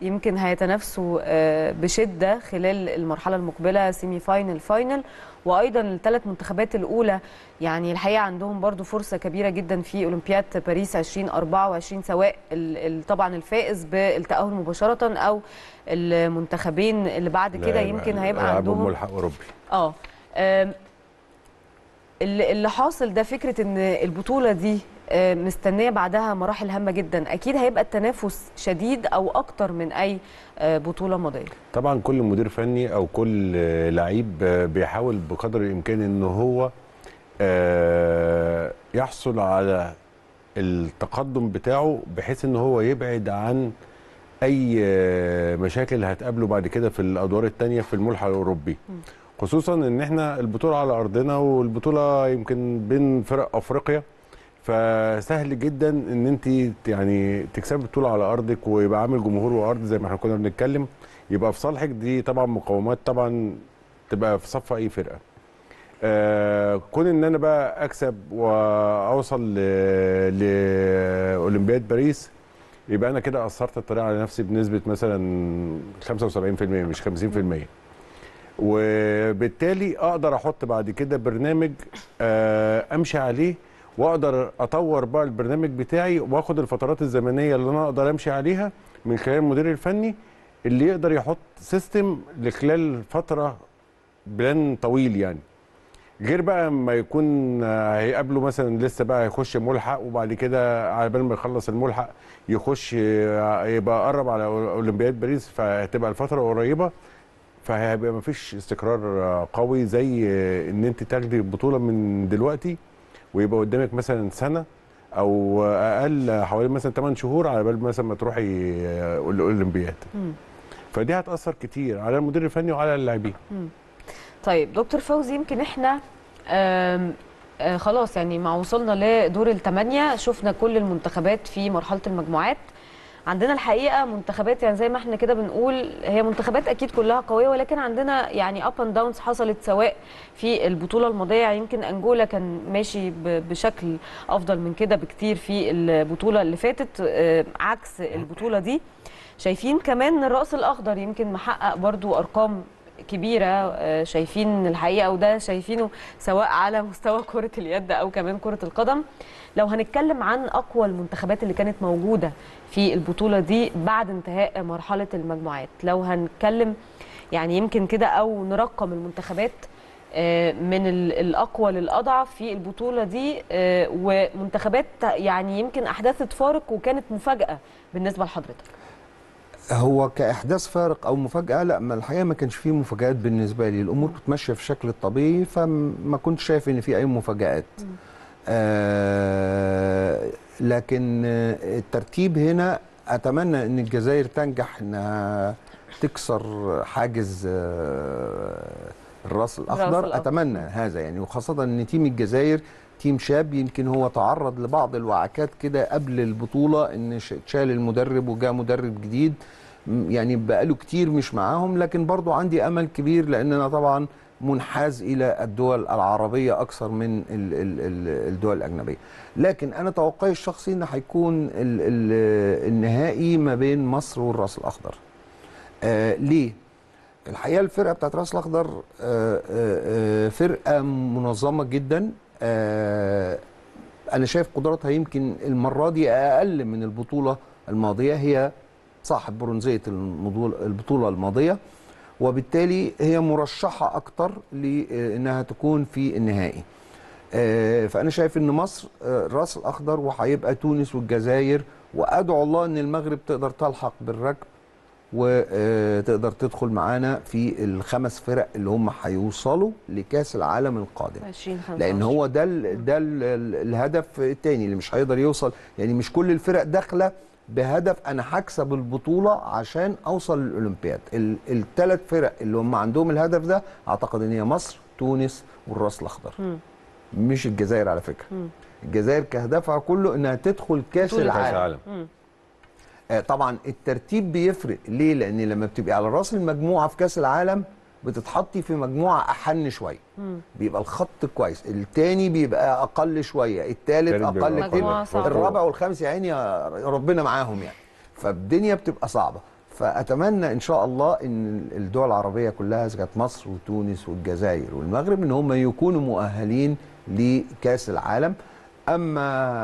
A: يمكن هيتنافسوا آه، بشده خلال المرحله المقبله سيمي فاينل فاينل وايضا الثلاث منتخبات الاولى يعني الحقيقه عندهم برضو فرصه كبيره جدا في اولمبياد باريس 2024 سواء ال- ال- طبعا الفائز بالتاهل مباشره او المنتخبين اللي بعد كده يمكن هيبقى
E: يلعبوا
A: عندهم
E: ملحق اوروبي
A: اه آم، اللي اللي حاصل ده فكره ان البطوله دي آه، مستنيه بعدها مراحل هامه جدا اكيد هيبقى التنافس شديد او اكتر من اي آه، بطوله ماضيه
E: طبعا كل مدير فني او كل آه، لعيب آه، بيحاول بقدر الامكان ان هو آه، يحصل على التقدم بتاعه بحيث ان هو يبعد عن اي آه، مشاكل هتقابله بعد كده في الادوار الثانيه في الملحق الاوروبي خصوصا ان احنا البطوله على ارضنا والبطوله يمكن بين فرق افريقيا فسهل جدا ان انت يعني تكسبي بطوله على ارضك ويبقى عامل جمهور وارض زي ما احنا كنا بنتكلم يبقى في صالحك دي طبعا مقومات طبعا تبقى في صف اي فرقه آه كون ان انا بقى اكسب واوصل ل- لاولمبياد باريس يبقى انا كده اثرت الطريق على نفسي بنسبه مثلا 75% مش 50% وبالتالي اقدر احط بعد كده برنامج آه، امشي عليه واقدر اطور بقى البرنامج بتاعي واخد الفترات الزمنيه اللي انا اقدر امشي عليها من خلال المدير الفني اللي يقدر يحط سيستم لخلال فتره بلان طويل يعني غير بقى ما يكون آه، هيقابله مثلا لسه بقى هيخش ملحق وبعد كده على بال ما يخلص الملحق يخش آه، يبقى قرب على اولمبياد باريس فهتبقى الفتره قريبه فهيبقى مفيش استقرار آه، قوي زي آه، ان انت تاخدي البطوله من دلوقتي ويبقى قدامك مثلا سنه او اقل حوالي مثلا 8 شهور على بال مثلا ما تروحي آه، الاولمبياد فدي هتاثر كتير على المدير الفني وعلى اللاعبين
A: طيب دكتور فوزي يمكن احنا آم، آه، خلاص يعني مع وصلنا لدور الثمانية شفنا كل المنتخبات في مرحلة المجموعات عندنا الحقيقة منتخبات يعني زي ما احنا كده بنقول هي منتخبات أكيد كلها قوية ولكن عندنا يعني اب اند داونز حصلت سواء في البطولة الماضية يمكن أنجولا كان ماشي ب- بشكل أفضل من كده بكتير في البطولة اللي فاتت آه، عكس البطولة دي شايفين كمان الرأس الأخضر يمكن محقق برضو أرقام كبيرة آه، شايفين الحقيقة وده شايفينه سواء على مستوى كرة اليد أو كمان كرة القدم لو هنتكلم عن أقوى المنتخبات اللي كانت موجودة في البطولة دي بعد انتهاء مرحلة المجموعات لو هنتكلم يعني يمكن كده أو نرقم المنتخبات آه، من ال- الأقوى للأضعف في البطولة دي آه، ومنتخبات يعني يمكن أحداثت فارق وكانت مفاجأة بالنسبة لحضرتك
D: هو كاحداث فارق او مفاجاه لا ما الحقيقه ما كانش فيه مفاجات بالنسبه لي الامور كانت ماشيه في الشكل الطبيعي فما كنتش شايف ان في اي مفاجات آه لكن آه، الترتيب هنا اتمنى ان الجزائر تنجح انها تكسر حاجز آه الراس الاخضر
A: الأخضر.
D: اتمنى هذا يعني وخاصه ان تيم الجزائر تيم شاب يمكن هو تعرض لبعض الوعكات كده قبل البطوله ان ش- اتشال المدرب وجاء مدرب جديد م- يعني بقاله كتير مش معاهم لكن برضو عندي امل كبير لان انا طبعا منحاز الى الدول العربيه اكثر من ال- ال- ال- الدول الاجنبيه لكن انا توقعي الشخصي ان هيكون ال- ال- النهائي ما بين مصر والراس الاخضر آه ليه الحقيقه الفرقه بتاعت راس الاخضر آه، آه، آه، فرقه منظمه جدا آه، انا شايف قدراتها يمكن المره دي اقل من البطوله الماضيه هي صاحب برونزيه المضول- البطوله الماضيه وبالتالي هي مرشحه اكتر لانها تكون في النهائي آه، فانا شايف ان مصر آه، الراس الاخضر وهيبقى تونس والجزائر وادعو الله ان المغرب تقدر تلحق بالركب وتقدر تدخل معانا في الخمس فرق اللي هم هيوصلوا لكاس العالم القادم
A: 2025
D: لان هو ده ال ده ال الهدف الثاني اللي مش هيقدر يوصل يعني مش كل الفرق داخله بهدف انا هكسب البطوله عشان اوصل للاولمبياد الثلاث فرق اللي هم عندهم الهدف ده اعتقد ان هي مصر تونس والراس الاخضر مش الجزائر على فكره الجزائر كهدفها كله انها تدخل كاس
A: بطولة
E: كاس
D: العالم
E: العالم
D: آه، طبعا الترتيب بيفرق ليه لان لما بتبقي على راس المجموعه في كاس العالم بتتحطي في مجموعه احن شويه بيبقى الخط كويس التاني بيبقى اقل شويه التالت
E: التالت بيبقى
D: اقل
A: أقل. مجموعة
D: كتير
A: صعبة.
D: الرابع والخامس يا عيني يا ربنا معاهم يعني فالدنيا بتبقى صعبه فاتمنى ان شاء الله ان الدول العربيه كلها اذا كانت مصر وتونس والجزائر والمغرب ان هم يكونوا مؤهلين لكاس العالم اما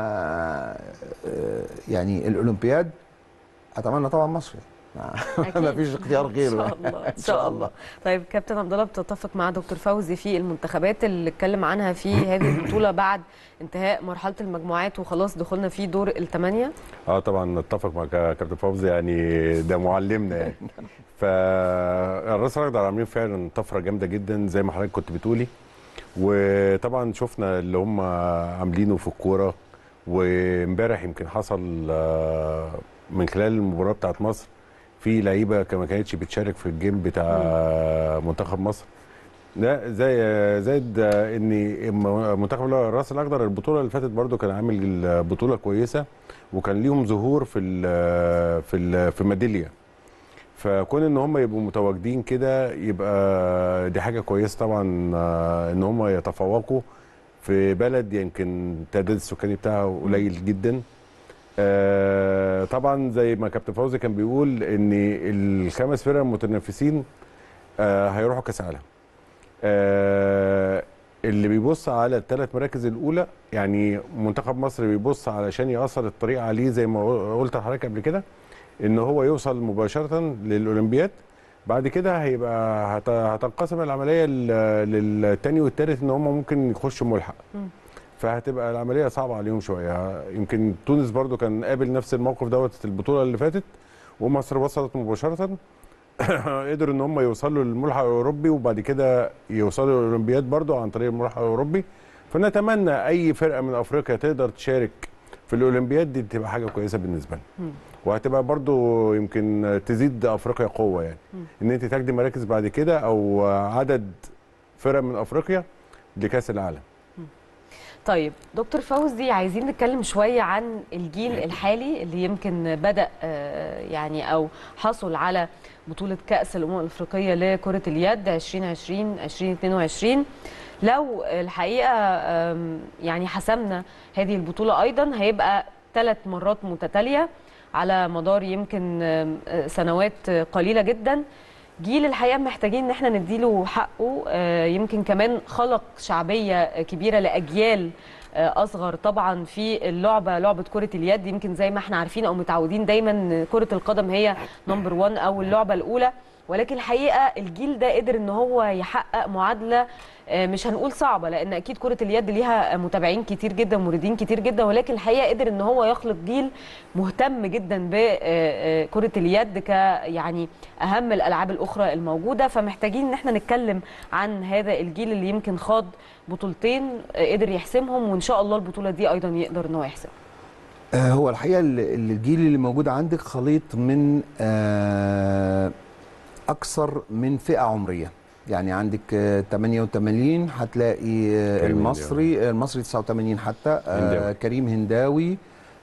D: آه، يعني الاولمبياد اتمنى طبعا مصر ما
A: أكيد.
D: فيش اختيار غيره
A: ان شاء الله ان شاء الله طيب كابتن عبد الله بتتفق مع دكتور فوزي في المنتخبات اللي اتكلم عنها في هذه البطوله بعد انتهاء مرحله المجموعات وخلاص دخلنا في دور الثمانيه
E: اه طبعا نتفق مع كا- كابتن فوزي يعني ده معلمنا يعني فالراس الاخضر عاملين فعلا طفره جامده جدا زي ما حضرتك كنت بتقولي وطبعا شفنا اللي هم عاملينه في الكوره وامبارح يمكن حصل آه، من خلال المباراه بتاعت مصر في لعيبه كان ما كانتش بتشارك في الجيم بتاع منتخب مصر لا زي زائد ان منتخب الراس الاخضر البطوله اللي فاتت برضو كان عامل بطوله كويسه وكان ليهم ظهور في ال في ال في ميداليه فكون ان هم يبقوا متواجدين كده يبقى دي حاجه كويسه طبعا آه، ان هم يتفوقوا في بلد يمكن التعداد السكاني بتاعها قليل جدا آه، طبعا زي ما كابتن فوزي كان بيقول ان الخمس فرق المتنافسين آه، هيروحوا كاس عالم آه، اللي بيبص على الثلاث مراكز الاولى يعني منتخب مصر بيبص علشان يأثر الطريق عليه زي ما قلت لحضرتك قبل كده ان هو يوصل مباشره للاولمبياد بعد كده هيبقى هت- هتنقسم العمليه لل- للتاني والتالت ان هم ممكن يخشوا ملحق فهتبقى العمليه صعبه عليهم شويه يمكن تونس برضو كان قابل نفس الموقف دوت البطوله اللي فاتت ومصر وصلت مباشره قدروا ان هم يوصلوا للملحق الاوروبي وبعد كده يوصلوا للاولمبياد برضو عن طريق الملحق الاوروبي فنتمنى اي فرقه من افريقيا تقدر تشارك في الاولمبياد دي تبقى حاجه كويسه بالنسبه لنا وهتبقى برضو يمكن تزيد افريقيا قوه يعني ان انت تاخدي مراكز بعد كده او عدد فرق من افريقيا لكاس العالم
A: طيب دكتور فوزي عايزين نتكلم شوية عن الجيل الحالي اللي يمكن بدأ آه، يعني أو حصل على بطولة كأس الأمم الأفريقية لكرة اليد 2020 2022 لو الحقيقة آم، يعني حسمنا هذه البطولة أيضا هيبقى ثلاث مرات متتالية على مدار يمكن آم، آه، سنوات قليلة جدا جيل الحقيقه محتاجين ان احنا نديله حقه آه، يمكن كمان خلق شعبيه كبيره لاجيال آه، اصغر طبعا في اللعبه لعبه كره اليد يمكن زي ما احنا عارفين او متعودين دايما إن كره القدم هي نمبر 1 او اللعبه الاولى ولكن الحقيقه الجيل ده قدر ان هو يحقق معادله آه، مش هنقول صعبه لان اكيد كره اليد ليها متابعين كتير جدا موردين كتير جدا ولكن الحقيقه قدر ان هو يخلق جيل مهتم جدا بكره اليد ك يعني اهم الالعاب الاخرى الموجوده فمحتاجين ان احنا نتكلم عن هذا الجيل اللي يمكن خاض بطولتين آه، قدر يحسمهم وان شاء الله البطوله دي ايضا يقدر ان هو يحسمها
D: آه، هو الحقيقه ال- ال- الجيل اللي موجود عندك خليط من آه، اكثر من فئه عمريه يعني عندك آه، 88 هتلاقي آه،
E: كريم
D: المصري آه، المصري 89 حتى آه،
E: هنداوي.
D: كريم هنداوي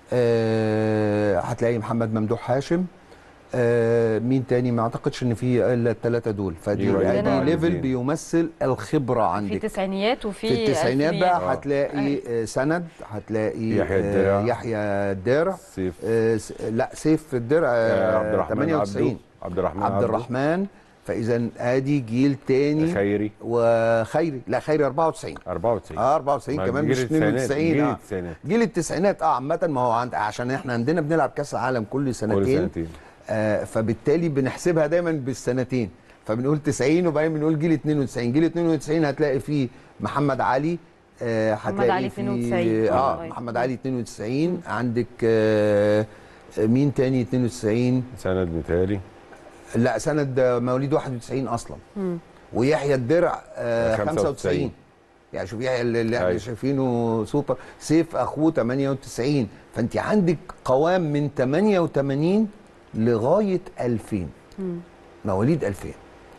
D: آه، هتلاقي محمد ممدوح هاشم آه، مين تاني ما اعتقدش ان في الا الثلاثه دول فدي
E: يبقى
D: يعني
A: عندنا
D: ليفل
E: زين.
D: بيمثل الخبره
A: في
D: عندك
A: تسعينيات وفي
D: في التسعينات بقى
A: ألفينيات.
D: هتلاقي آه، سند هتلاقي
E: يحيى
D: آه،
E: الدرع.
D: يحيى الدرع
E: سيف
D: آه، س- لا سيف الدرع
E: آه،
D: آه،
E: عبد الرحمن
D: 98
E: عبده عبد الرحمن
D: عبد
E: عبده.
D: الرحمن فاذا ادي جيل تاني
E: خيري
D: وخيري لا خيري 94
E: 94
D: اه 94
E: ما
D: كمان
E: جيل
D: مش
E: التسعينات،
D: 92
E: جيل
D: آه.
E: التسعينات.
D: جيل التسعينات اه عامه ما هو عند عشان احنا عندنا بنلعب كاس العالم كل
E: كل
D: سنتين
E: سنتين
D: آه فبالتالي بنحسبها دايما بالسنتين فبنقول 90 وبعدين بنقول جيل 92 جيل 92 هتلاقي فيه محمد علي آه
A: محمد
D: هتلاقي
A: علي
D: فيه
A: 92.
D: اه
A: آه.
D: محمد علي 92 عندك آه مين تاني 92
E: سند متهيألي
D: لا سند مواليد 91 اصلا ويحيى الدرع آه
E: 95.
D: 95 يعني شوف يحيى اللي اللي احنا
E: أيوة.
D: شايفينه سوبر سيف اخوه 98 فانت عندك قوام من 88 لغايه 2000 مواليد 2000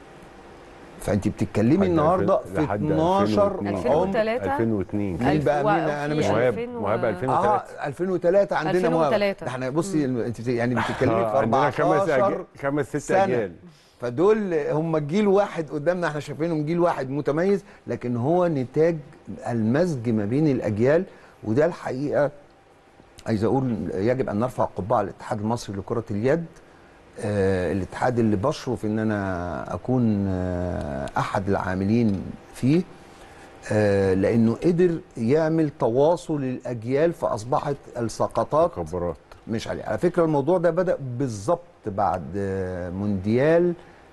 D: فانت بتتكلمي
E: لحد
D: النهارده
E: ألفين-
D: في
E: لحد
D: 12
E: 2002.
D: عمر
A: 2003
E: 2002
D: مين بقى؟ مين؟
A: وفي
D: أنا مش-
E: مهاب
A: 2000 و-
E: مهاب 2000
D: اه 2003 عندنا مهاب
A: 2003.
D: ده احنا بصي انت بت- يعني بتتكلمي في
E: آه، عندنا خمس
D: 14
E: أجيال خمس ست
D: سنة.
E: اجيال
D: فدول هم جيل واحد قدامنا احنا شايفينهم جيل واحد متميز لكن هو نتاج المزج ما بين الاجيال وده الحقيقه عايز اقول يجب ان نرفع قبعه الاتحاد المصري لكره اليد آه، الاتحاد اللي بشرف ان انا اكون آه، احد العاملين فيه آه، لانه قدر يعمل تواصل الاجيال فاصبحت السقطات
E: خبرات
D: مش عليه على فكره الموضوع ده بدا بالظبط بعد آه، مونديال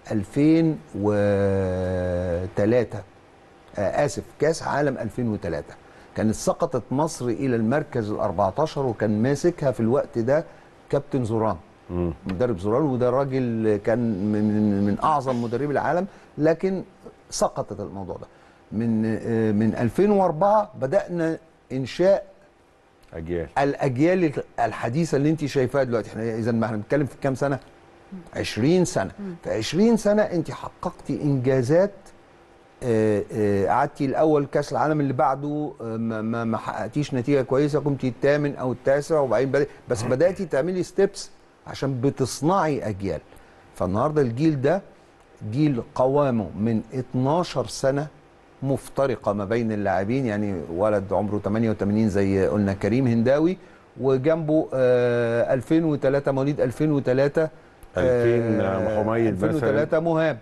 D: 2003 آه، اسف كاس عالم 2003 كانت سقطت مصر الى المركز ال 14 وكان ماسكها في الوقت ده كابتن زوران
E: مم.
D: مدرب زوران وده راجل كان من, من, من اعظم مدربي العالم لكن سقطت الموضوع ده من آه، من 2004 بدانا انشاء
E: اجيال
D: الاجيال الحديثه اللي انت شايفاها دلوقتي احنا اذا ما احنا بنتكلم في كام سنه 20 سنه في 20 سنه انت حققتي انجازات آه، آه، قعدتي الاول كاس العالم اللي بعده آه، ما ما ما حققتيش نتيجه كويسه قمتي الثامن او التاسع وبعدين بدأ بس بداتي تعملي ستيبس عشان بتصنعي اجيال فالنهارده الجيل ده جيل قوامه من 12 سنه مفترقه ما بين اللاعبين يعني ولد عمره 88 زي قلنا كريم هنداوي وجنبه آه 2003 مواليد 2003
E: 2000 حميد مثلا
D: 2003 مهاب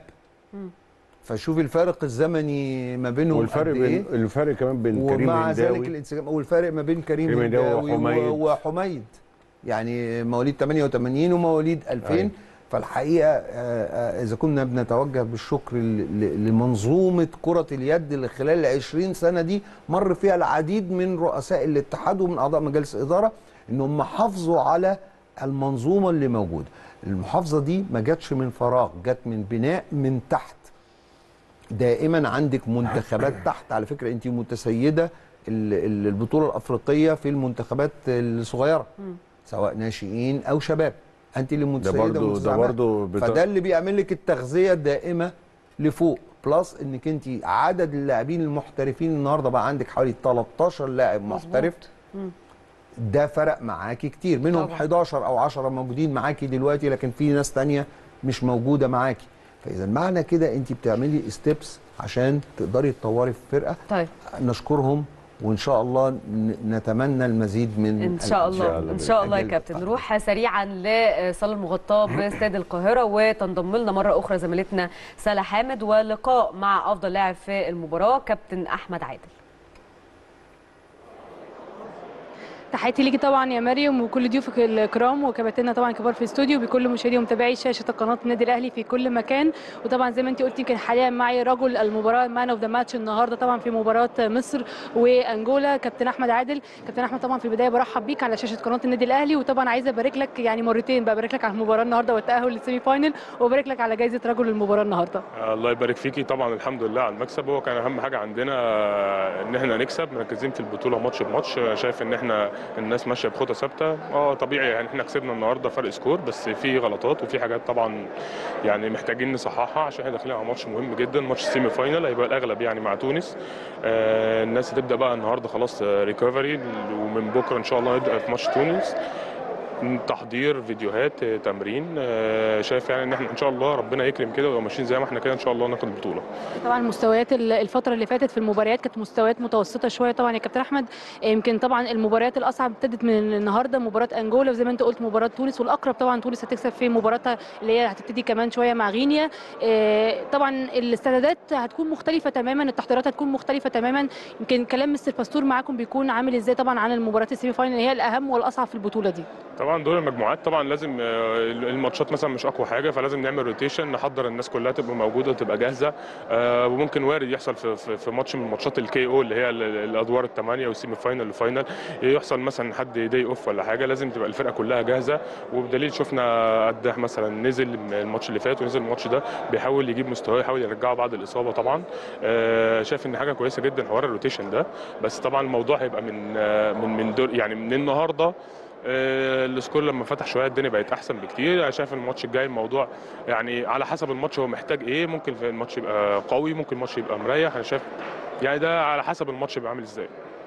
D: فشوف الفارق الزمني ما بينهم
E: والفرق
D: قد
E: بين
D: إيه؟
E: الفرق كمان بين كريم
D: ومع ذلك
E: هنداوي
D: الانسجام والفرق ما بين كريم
E: كريم هنداوي
D: هنداوي
E: وحميد.
D: و- وحميد يعني مواليد 88 ومواليد 2000
E: أيوة.
D: فالحقيقه آه، آه، اذا كنا بنتوجه بالشكر ل- ل- لمنظومه كره اليد اللي خلال ال 20 سنه دي مر فيها العديد من رؤساء الاتحاد ومن اعضاء مجالس الاداره انهم حافظوا على المنظومه اللي موجوده المحافظه دي ما جاتش من فراغ جت من بناء من تحت دائما عندك منتخبات تحت على فكره انت متسيده ال- ال- البطوله الافريقيه في المنتخبات الصغيره سواء ناشئين او شباب انت اللي
E: ده
D: متسيده
E: برضو ده
D: ومتزعمة.
E: برضو بتا...
D: فده اللي بيعمل لك التغذيه الدائمه لفوق بلس انك انت عدد اللاعبين المحترفين النهارده بقى عندك حوالي 13 لاعب محترف
A: مم.
D: ده فرق معاكي كتير منهم
A: طبعا.
D: 11 او 10 موجودين معاكي دلوقتي لكن في ناس تانية مش موجوده معاكي فاذا معنى كده انت بتعملي ستيبس عشان تقدري تطوري في الفرقه
A: طيب
D: نشكرهم وان شاء الله ن- نتمنى المزيد من
A: ان شاء الله
E: الله
A: ان شاء الله يا
D: الأجيال
A: كابتن
D: القادمة.
A: نروح سريعا لصاله المغطاه باستاد القاهره وتنضم لنا مره اخرى زميلتنا سلا حامد ولقاء مع افضل لاعب في المباراه كابتن احمد عادل
B: تحياتي ليكي طبعا يا مريم وكل ضيوفك الكرام وكباتننا طبعا كبار في الاستوديو بكل مشاهدي ومتابعي شاشه قناه النادي الاهلي في كل مكان وطبعا زي ما انت قلتي يمكن حاليا معي رجل المباراه مان اوف ذا ماتش النهارده طبعا في مباراه مصر وانجولا كابتن احمد عادل كابتن احمد طبعا في البدايه برحب بيك على شاشه قناه النادي الاهلي وطبعا عايزه ابارك لك يعني مرتين ببارك لك على المباراه النهارده والتاهل للسيمي فاينل وبارك لك على جائزه رجل المباراه النهارده
F: الله يبارك فيكي طبعا الحمد لله على المكسب هو كان اهم حاجه عندنا ان احنا نكسب مركزين في البطوله ماتش بماتش شايف ان احنا الناس ماشيه بخطى ثابته اه طبيعي يعني احنا كسبنا النهارده فرق سكور بس في غلطات وفي حاجات طبعا يعني محتاجين نصححها عشان احنا داخلين على ماتش مهم جدا ماتش سيمي فاينل هيبقى الاغلب يعني مع تونس آه الناس هتبدا بقى النهارده خلاص ريكفري ومن بكره ان شاء الله نبدا في ماتش تونس تحضير فيديوهات آه، تمرين آه، شايف يعني ان احنا ان شاء الله ربنا يكرم كده ولو ماشيين زي ما احنا كده ان شاء الله ناخد البطوله
B: طبعا مستويات ال- الفتره اللي فاتت في المباريات كانت مستويات متوسطه شويه طبعا يا كابتن احمد يمكن طبعا المباريات الاصعب ابتدت من النهارده مباراه انجولا وزي ما انت قلت مباراه تونس والاقرب طبعا تونس هتكسب في مباراتها اللي هي هتبتدي كمان شويه مع غينيا إيه، طبعا الاستعدادات هتكون مختلفه تماما التحضيرات هتكون مختلفه تماما يمكن كلام مستر باستور معاكم بيكون عامل ازاي طبعا عن المباراه السيمي فاينل اللي هي الاهم والاصعب في البطوله دي
F: طبعا دور المجموعات طبعا لازم آه، الماتشات مثلا مش اقوى حاجه فلازم نعمل روتيشن نحضر الناس كلها تبقى موجوده وتبقى جاهزه آه، وممكن وارد يحصل في, في, في ماتش من ماتشات الكي او اللي هي ال- ال- الادوار الثمانيه والسيمي فاينل والفاينل يحصل مثلا حد داي اوف ولا حاجه لازم تبقى الفرقه كلها جاهزه وبدليل شفنا قداح مثلا نزل الماتش اللي فات ونزل الماتش ده بيحاول يجيب مستواه يحاول يرجعه بعد الاصابه طبعا آه، شايف ان حاجه كويسه جدا حوار الروتيشن ده بس طبعا الموضوع هيبقى من آه، من من دور يعني من النهارده آه، السكور لما فتح شويه الدنيا بقت احسن بكتير انا شايف الماتش الجاي الموضوع يعني على حسب الماتش هو محتاج ايه ممكن الماتش يبقى قوي ممكن الماتش يبقى مريح انا شايف يعني ده على حسب الماتش يبقى عامل ازاي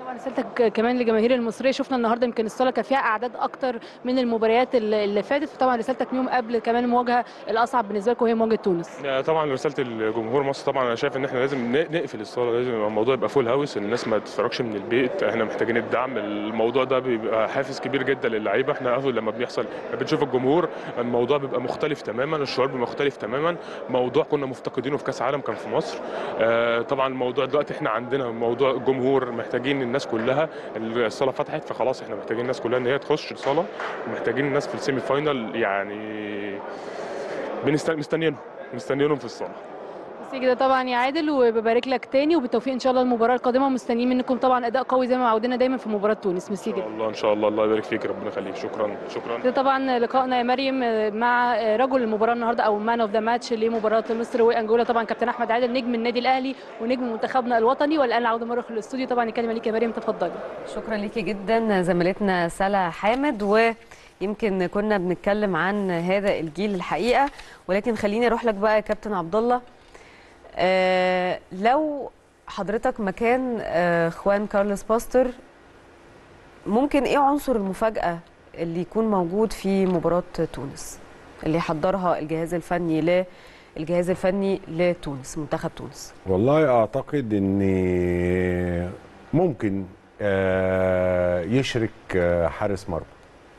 B: طبعا رسالتك كمان للجماهير المصريه شفنا النهارده يمكن الصاله كان فيها اعداد اكتر من المباريات اللي اللي فاتت فطبعا رسالتك يوم قبل كمان المواجهه الاصعب بالنسبه لكم وهي مواجهه تونس
F: آه، طبعا رساله الجمهور مصر طبعا انا شايف ان احنا لازم ن- نقفل الصاله لازم يبقى الموضوع يبقى فول هاوس الناس ما تتفرجش من البيت احنا محتاجين الدعم الموضوع ده بيبقى حافز كبير جدا للعيبه احنا اول لما بيحصل بنشوف الجمهور الموضوع بيبقى مختلف تماما الشعور بيبقى مختلف تماما موضوع كنا مفتقدينه في كاس عالم كان في مصر آه، طبعا الموضوع دلوقتي احنا عندنا موضوع الجمهور محتاجين الناس كلها الصاله فتحت فخلاص احنا محتاجين الناس كلها ان هي تخش الصاله ومحتاجين الناس في السيمي فاينال يعني بنست- مستنيينهم مستنيينهم في الصاله
B: بس كده طبعا يا عادل وببارك لك تاني وبالتوفيق ان شاء الله المباراه القادمه مستنيين منكم طبعا اداء قوي زي ما عودنا دايما في مباراه تونس ميرسي
F: ان
B: جدا
F: شاء الله ان شاء الله الله يبارك فيك ربنا يخليك شكرا شكرا
B: ده طبعا لقائنا يا مريم مع رجل المباراه النهارده او مان اوف ذا ماتش لمباراه مصر وانجولا طبعا كابتن احمد عادل نجم النادي الاهلي ونجم منتخبنا الوطني والان العوده مره في الاستوديو طبعا الكلمه ليك يا مريم تفضلي
A: شكرا ليكي جدا زميلتنا سلا حامد ويمكن كنا بنتكلم عن هذا الجيل الحقيقه ولكن خليني اروح لك بقى يا كابتن عبد الله آه لو حضرتك مكان آه خوان كارلوس باستر ممكن ايه عنصر المفاجاه اللي يكون موجود في مباراه تونس اللي يحضرها الجهاز الفني للجهاز الفني لتونس منتخب تونس
E: والله اعتقد ان ممكن آه، يشرك آه، حارس مرمى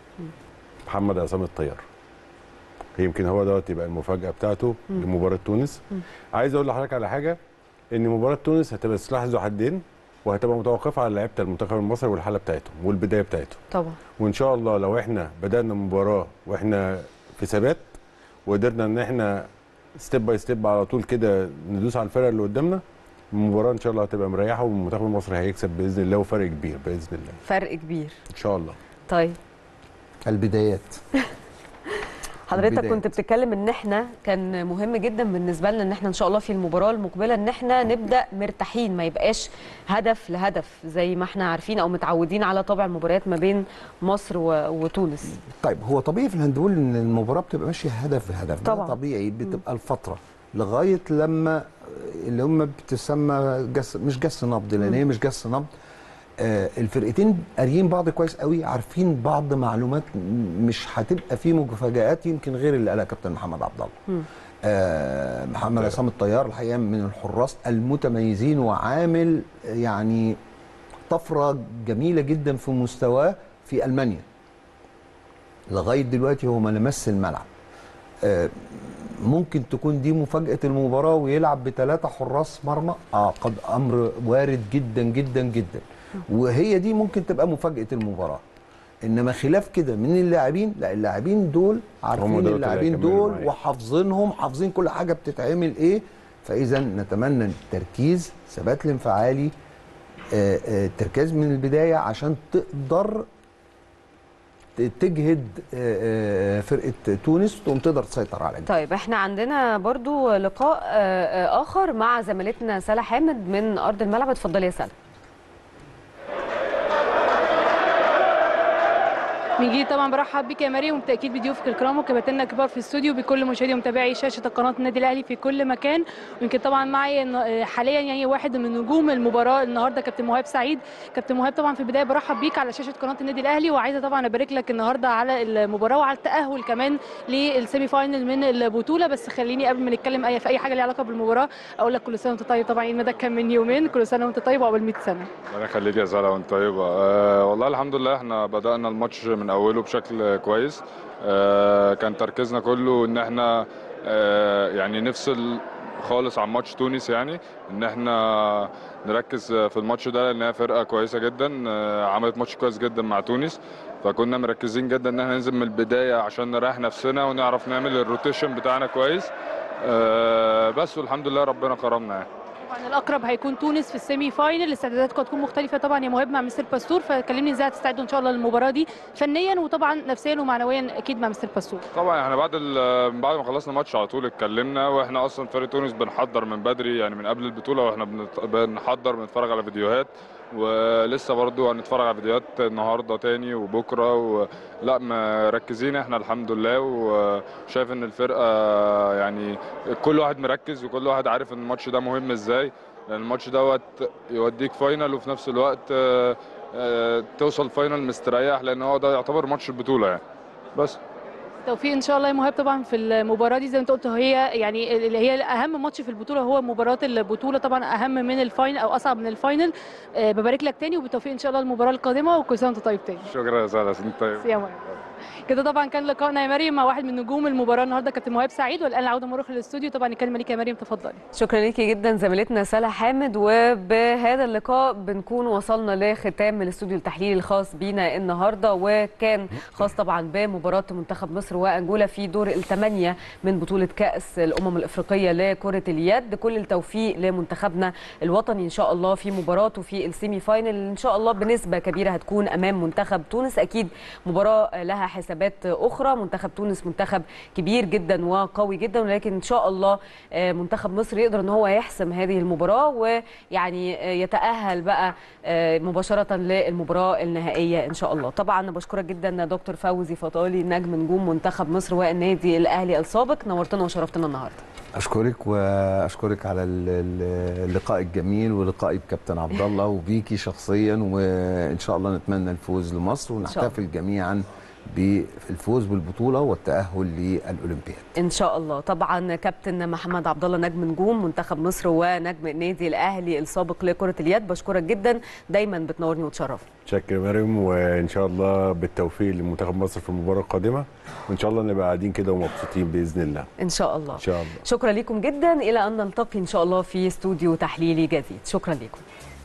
E: محمد عصام الطيار يمكن هو دوت يبقى المفاجاه بتاعته لمباراه تونس عايز اقول لحضرتك على حاجه ان مباراه تونس هتبقى سلاح ذو حدين وهتبقى متوقفه على لعيبه المنتخب المصري والحاله بتاعتهم والبدايه بتاعتهم
A: طبعا
E: وان شاء الله لو احنا بدانا المباراه واحنا في ثبات وقدرنا ان احنا ستيب باي ستيب على طول كده ندوس على الفرق اللي قدامنا المباراه ان شاء الله هتبقى مريحه والمنتخب المصري هيكسب باذن الله وفرق كبير باذن الله
A: فرق كبير
E: ان شاء الله
A: طيب
D: البدايات
A: حضرتك
D: البدايات.
A: كنت بتتكلم ان احنا كان مهم جدا بالنسبه لنا ان احنا ان شاء الله في المباراه المقبله ان احنا نبدا مرتاحين ما يبقاش هدف لهدف زي ما احنا عارفين او متعودين على طبع المباريات ما بين مصر و- وتونس
D: طيب هو طبيعي في الهاندبول ان المباراه بتبقى ماشيه هدف بهدف ده
A: طبعاً.
D: طبيعي بتبقى الفتره لغايه لما اللي هم بتسمى جس مش جس نبض لان هي مش جس نبض آه الفرقتين قاريين بعض كويس قوي عارفين بعض معلومات م- مش هتبقى فيه مفاجآت يمكن غير اللي قالها كابتن محمد عبد الله آه محمد عصام الطيار الحقيقه من الحراس المتميزين وعامل يعني طفره جميله جدا في مستواه في المانيا لغايه دلوقتي هو ما لمس الملعب آه، ممكن تكون دي مفاجاه المباراه ويلعب بثلاثه حراس مرمى اه قد امر وارد جدا جدا جدا وهي دي ممكن تبقى مفاجاه المباراه انما خلاف كده من اللاعبين لا اللاعبين دول
E: هم
D: عارفين
E: دول اللي
D: اللاعبين
E: هيكملوا
D: دول
E: معايا.
D: وحافظينهم حافظين كل حاجه بتتعمل ايه فاذا نتمنى التركيز ثبات الانفعالي آه، آه، التركيز من البدايه عشان تقدر ت- تجهد آه، آه، فرقه تونس تقوم تقدر تسيطر على الجيم.
A: طيب احنا عندنا برضو لقاء آه، آه، اخر مع زميلتنا سلا حامد من ارض الملعب اتفضلي يا سلا
B: من جديد طبعا برحب بك يا مريم وبالتاكيد بضيوفك الكرام وكباتننا الكبار في الاستوديو بكل مشاهدي ومتابعي شاشه قناه النادي الاهلي في كل مكان ويمكن طبعا معي إن- حاليا يعني واحد من نجوم المباراه النهارده كابتن مهاب سعيد كابتن مهاب طبعا في البدايه برحب بيك على شاشه قناه النادي الاهلي وعايزه طبعا ابارك لك النهارده على المباراه وعلى التاهل كمان للسيمي فاينل من البطوله بس خليني قبل ما نتكلم اي في اي حاجه ليها علاقه بالمباراه اقول لك كل سنه وانت طيب طبعا عيد ميلادك كان من يومين كل سنه وانت طيب وقبل 100 سنه
G: انا خليك يا زهره وانت طيبه أه والله الحمد لله احنا بدانا الماتش من اوله بشكل كويس أه كان تركيزنا كله ان احنا أه يعني نفصل خالص عن ماتش تونس يعني ان احنا نركز في الماتش ده لان هي فرقه كويسه جدا أه عملت ماتش كويس جدا مع تونس فكنا مركزين جدا ان احنا ننزل من البدايه عشان نريح نفسنا ونعرف نعمل الروتيشن بتاعنا كويس أه بس والحمد لله ربنا كرمنا يعني
B: طبعا الاقرب هيكون تونس في السيمي فاينل الاستعدادات هتكون مختلفه طبعا يا مهاب مع مستر باستور فكلمني ازاي هتستعدوا ان شاء الله للمباراه دي فنيا وطبعا نفسيا ومعنويا اكيد مع مستر باستور
G: طبعا احنا بعد ال- بعد ما خلصنا الماتش على طول اتكلمنا واحنا اصلا فريق تونس بنحضر من بدري يعني من قبل البطوله واحنا بنت- بنحضر بنتفرج على فيديوهات ولسه برضو هنتفرج على فيديوهات النهارده تاني وبكره ولا مركزين احنا الحمد لله وشايف ان الفرقه يعني كل واحد مركز وكل واحد عارف ان الماتش ده مهم ازاي لان الماتش دوت يوديك فاينل وفي نفس الوقت آه، آه، توصل فاينل مستريح لان هو ده يعتبر ماتش البطوله يعني بس
B: توفيق ان شاء الله يا مهاب طبعا في المباراه دي زي ما انت قلت هي يعني اللي هي اهم ماتش في البطوله هو مباراه البطوله طبعا اهم من الفاينل او اصعب من الفاينل آه، ببارك لك تاني وبالتوفيق ان شاء الله المباراه القادمه وكل سنه وانت طيب تاني
G: شكرا يا سهلا انت طيب
B: يا مهاب كده طبعا كان لقائنا يا مريم مع واحد من نجوم المباراه النهارده كابتن مهاب سعيد والان العوده مروح للاستوديو طبعا الكلمه ليك يا مريم تفضلي
A: شكرا ليكي جدا زميلتنا سلا حامد وبهذا اللقاء بنكون وصلنا لختام الاستوديو التحليلي الخاص بينا النهارده وكان خاص طبعا بمباراه منتخب مصر وانجولا في دور الثمانيه من بطوله كاس الامم الافريقيه لكره اليد كل التوفيق لمنتخبنا الوطني ان شاء الله في مباراته في السيمي فاينل ان شاء الله بنسبه كبيره هتكون امام منتخب تونس اكيد مباراه لها حسابات اخرى منتخب تونس منتخب كبير جدا وقوي جدا ولكن ان شاء الله آه، منتخب مصر يقدر ان هو يحسم هذه المباراه ويعني آه، يتاهل بقى آه، مباشره للمباراه النهائيه ان شاء الله طبعا بشكرك جدا دكتور فوزي فطالي نجم نجوم منتخب مصر والنادي الاهلي السابق نورتنا وشرفتنا النهارده
D: اشكرك واشكرك على ال- ال- اللقاء الجميل ولقائي بكابتن عبد الله وبيكي شخصيا وان شاء الله نتمنى الفوز لمصر
A: الله.
D: ونحتفل جميعا بالفوز بالبطوله والتاهل للاولمبياد
A: ان شاء الله طبعا كابتن محمد عبد الله نجم نجوم منتخب مصر ونجم النادي الاهلي السابق لكره اليد بشكرك جدا دايما بتنورني وتشرفني
E: شكرا يا مريم وان شاء الله بالتوفيق لمنتخب مصر في المباراه القادمه وان شاء الله نبقى قاعدين كده ومبسوطين باذن الله
A: ان شاء الله
E: ان شاء الله
A: شكرا لكم جدا الى ان نلتقي ان شاء الله في استوديو تحليلي جديد شكرا لكم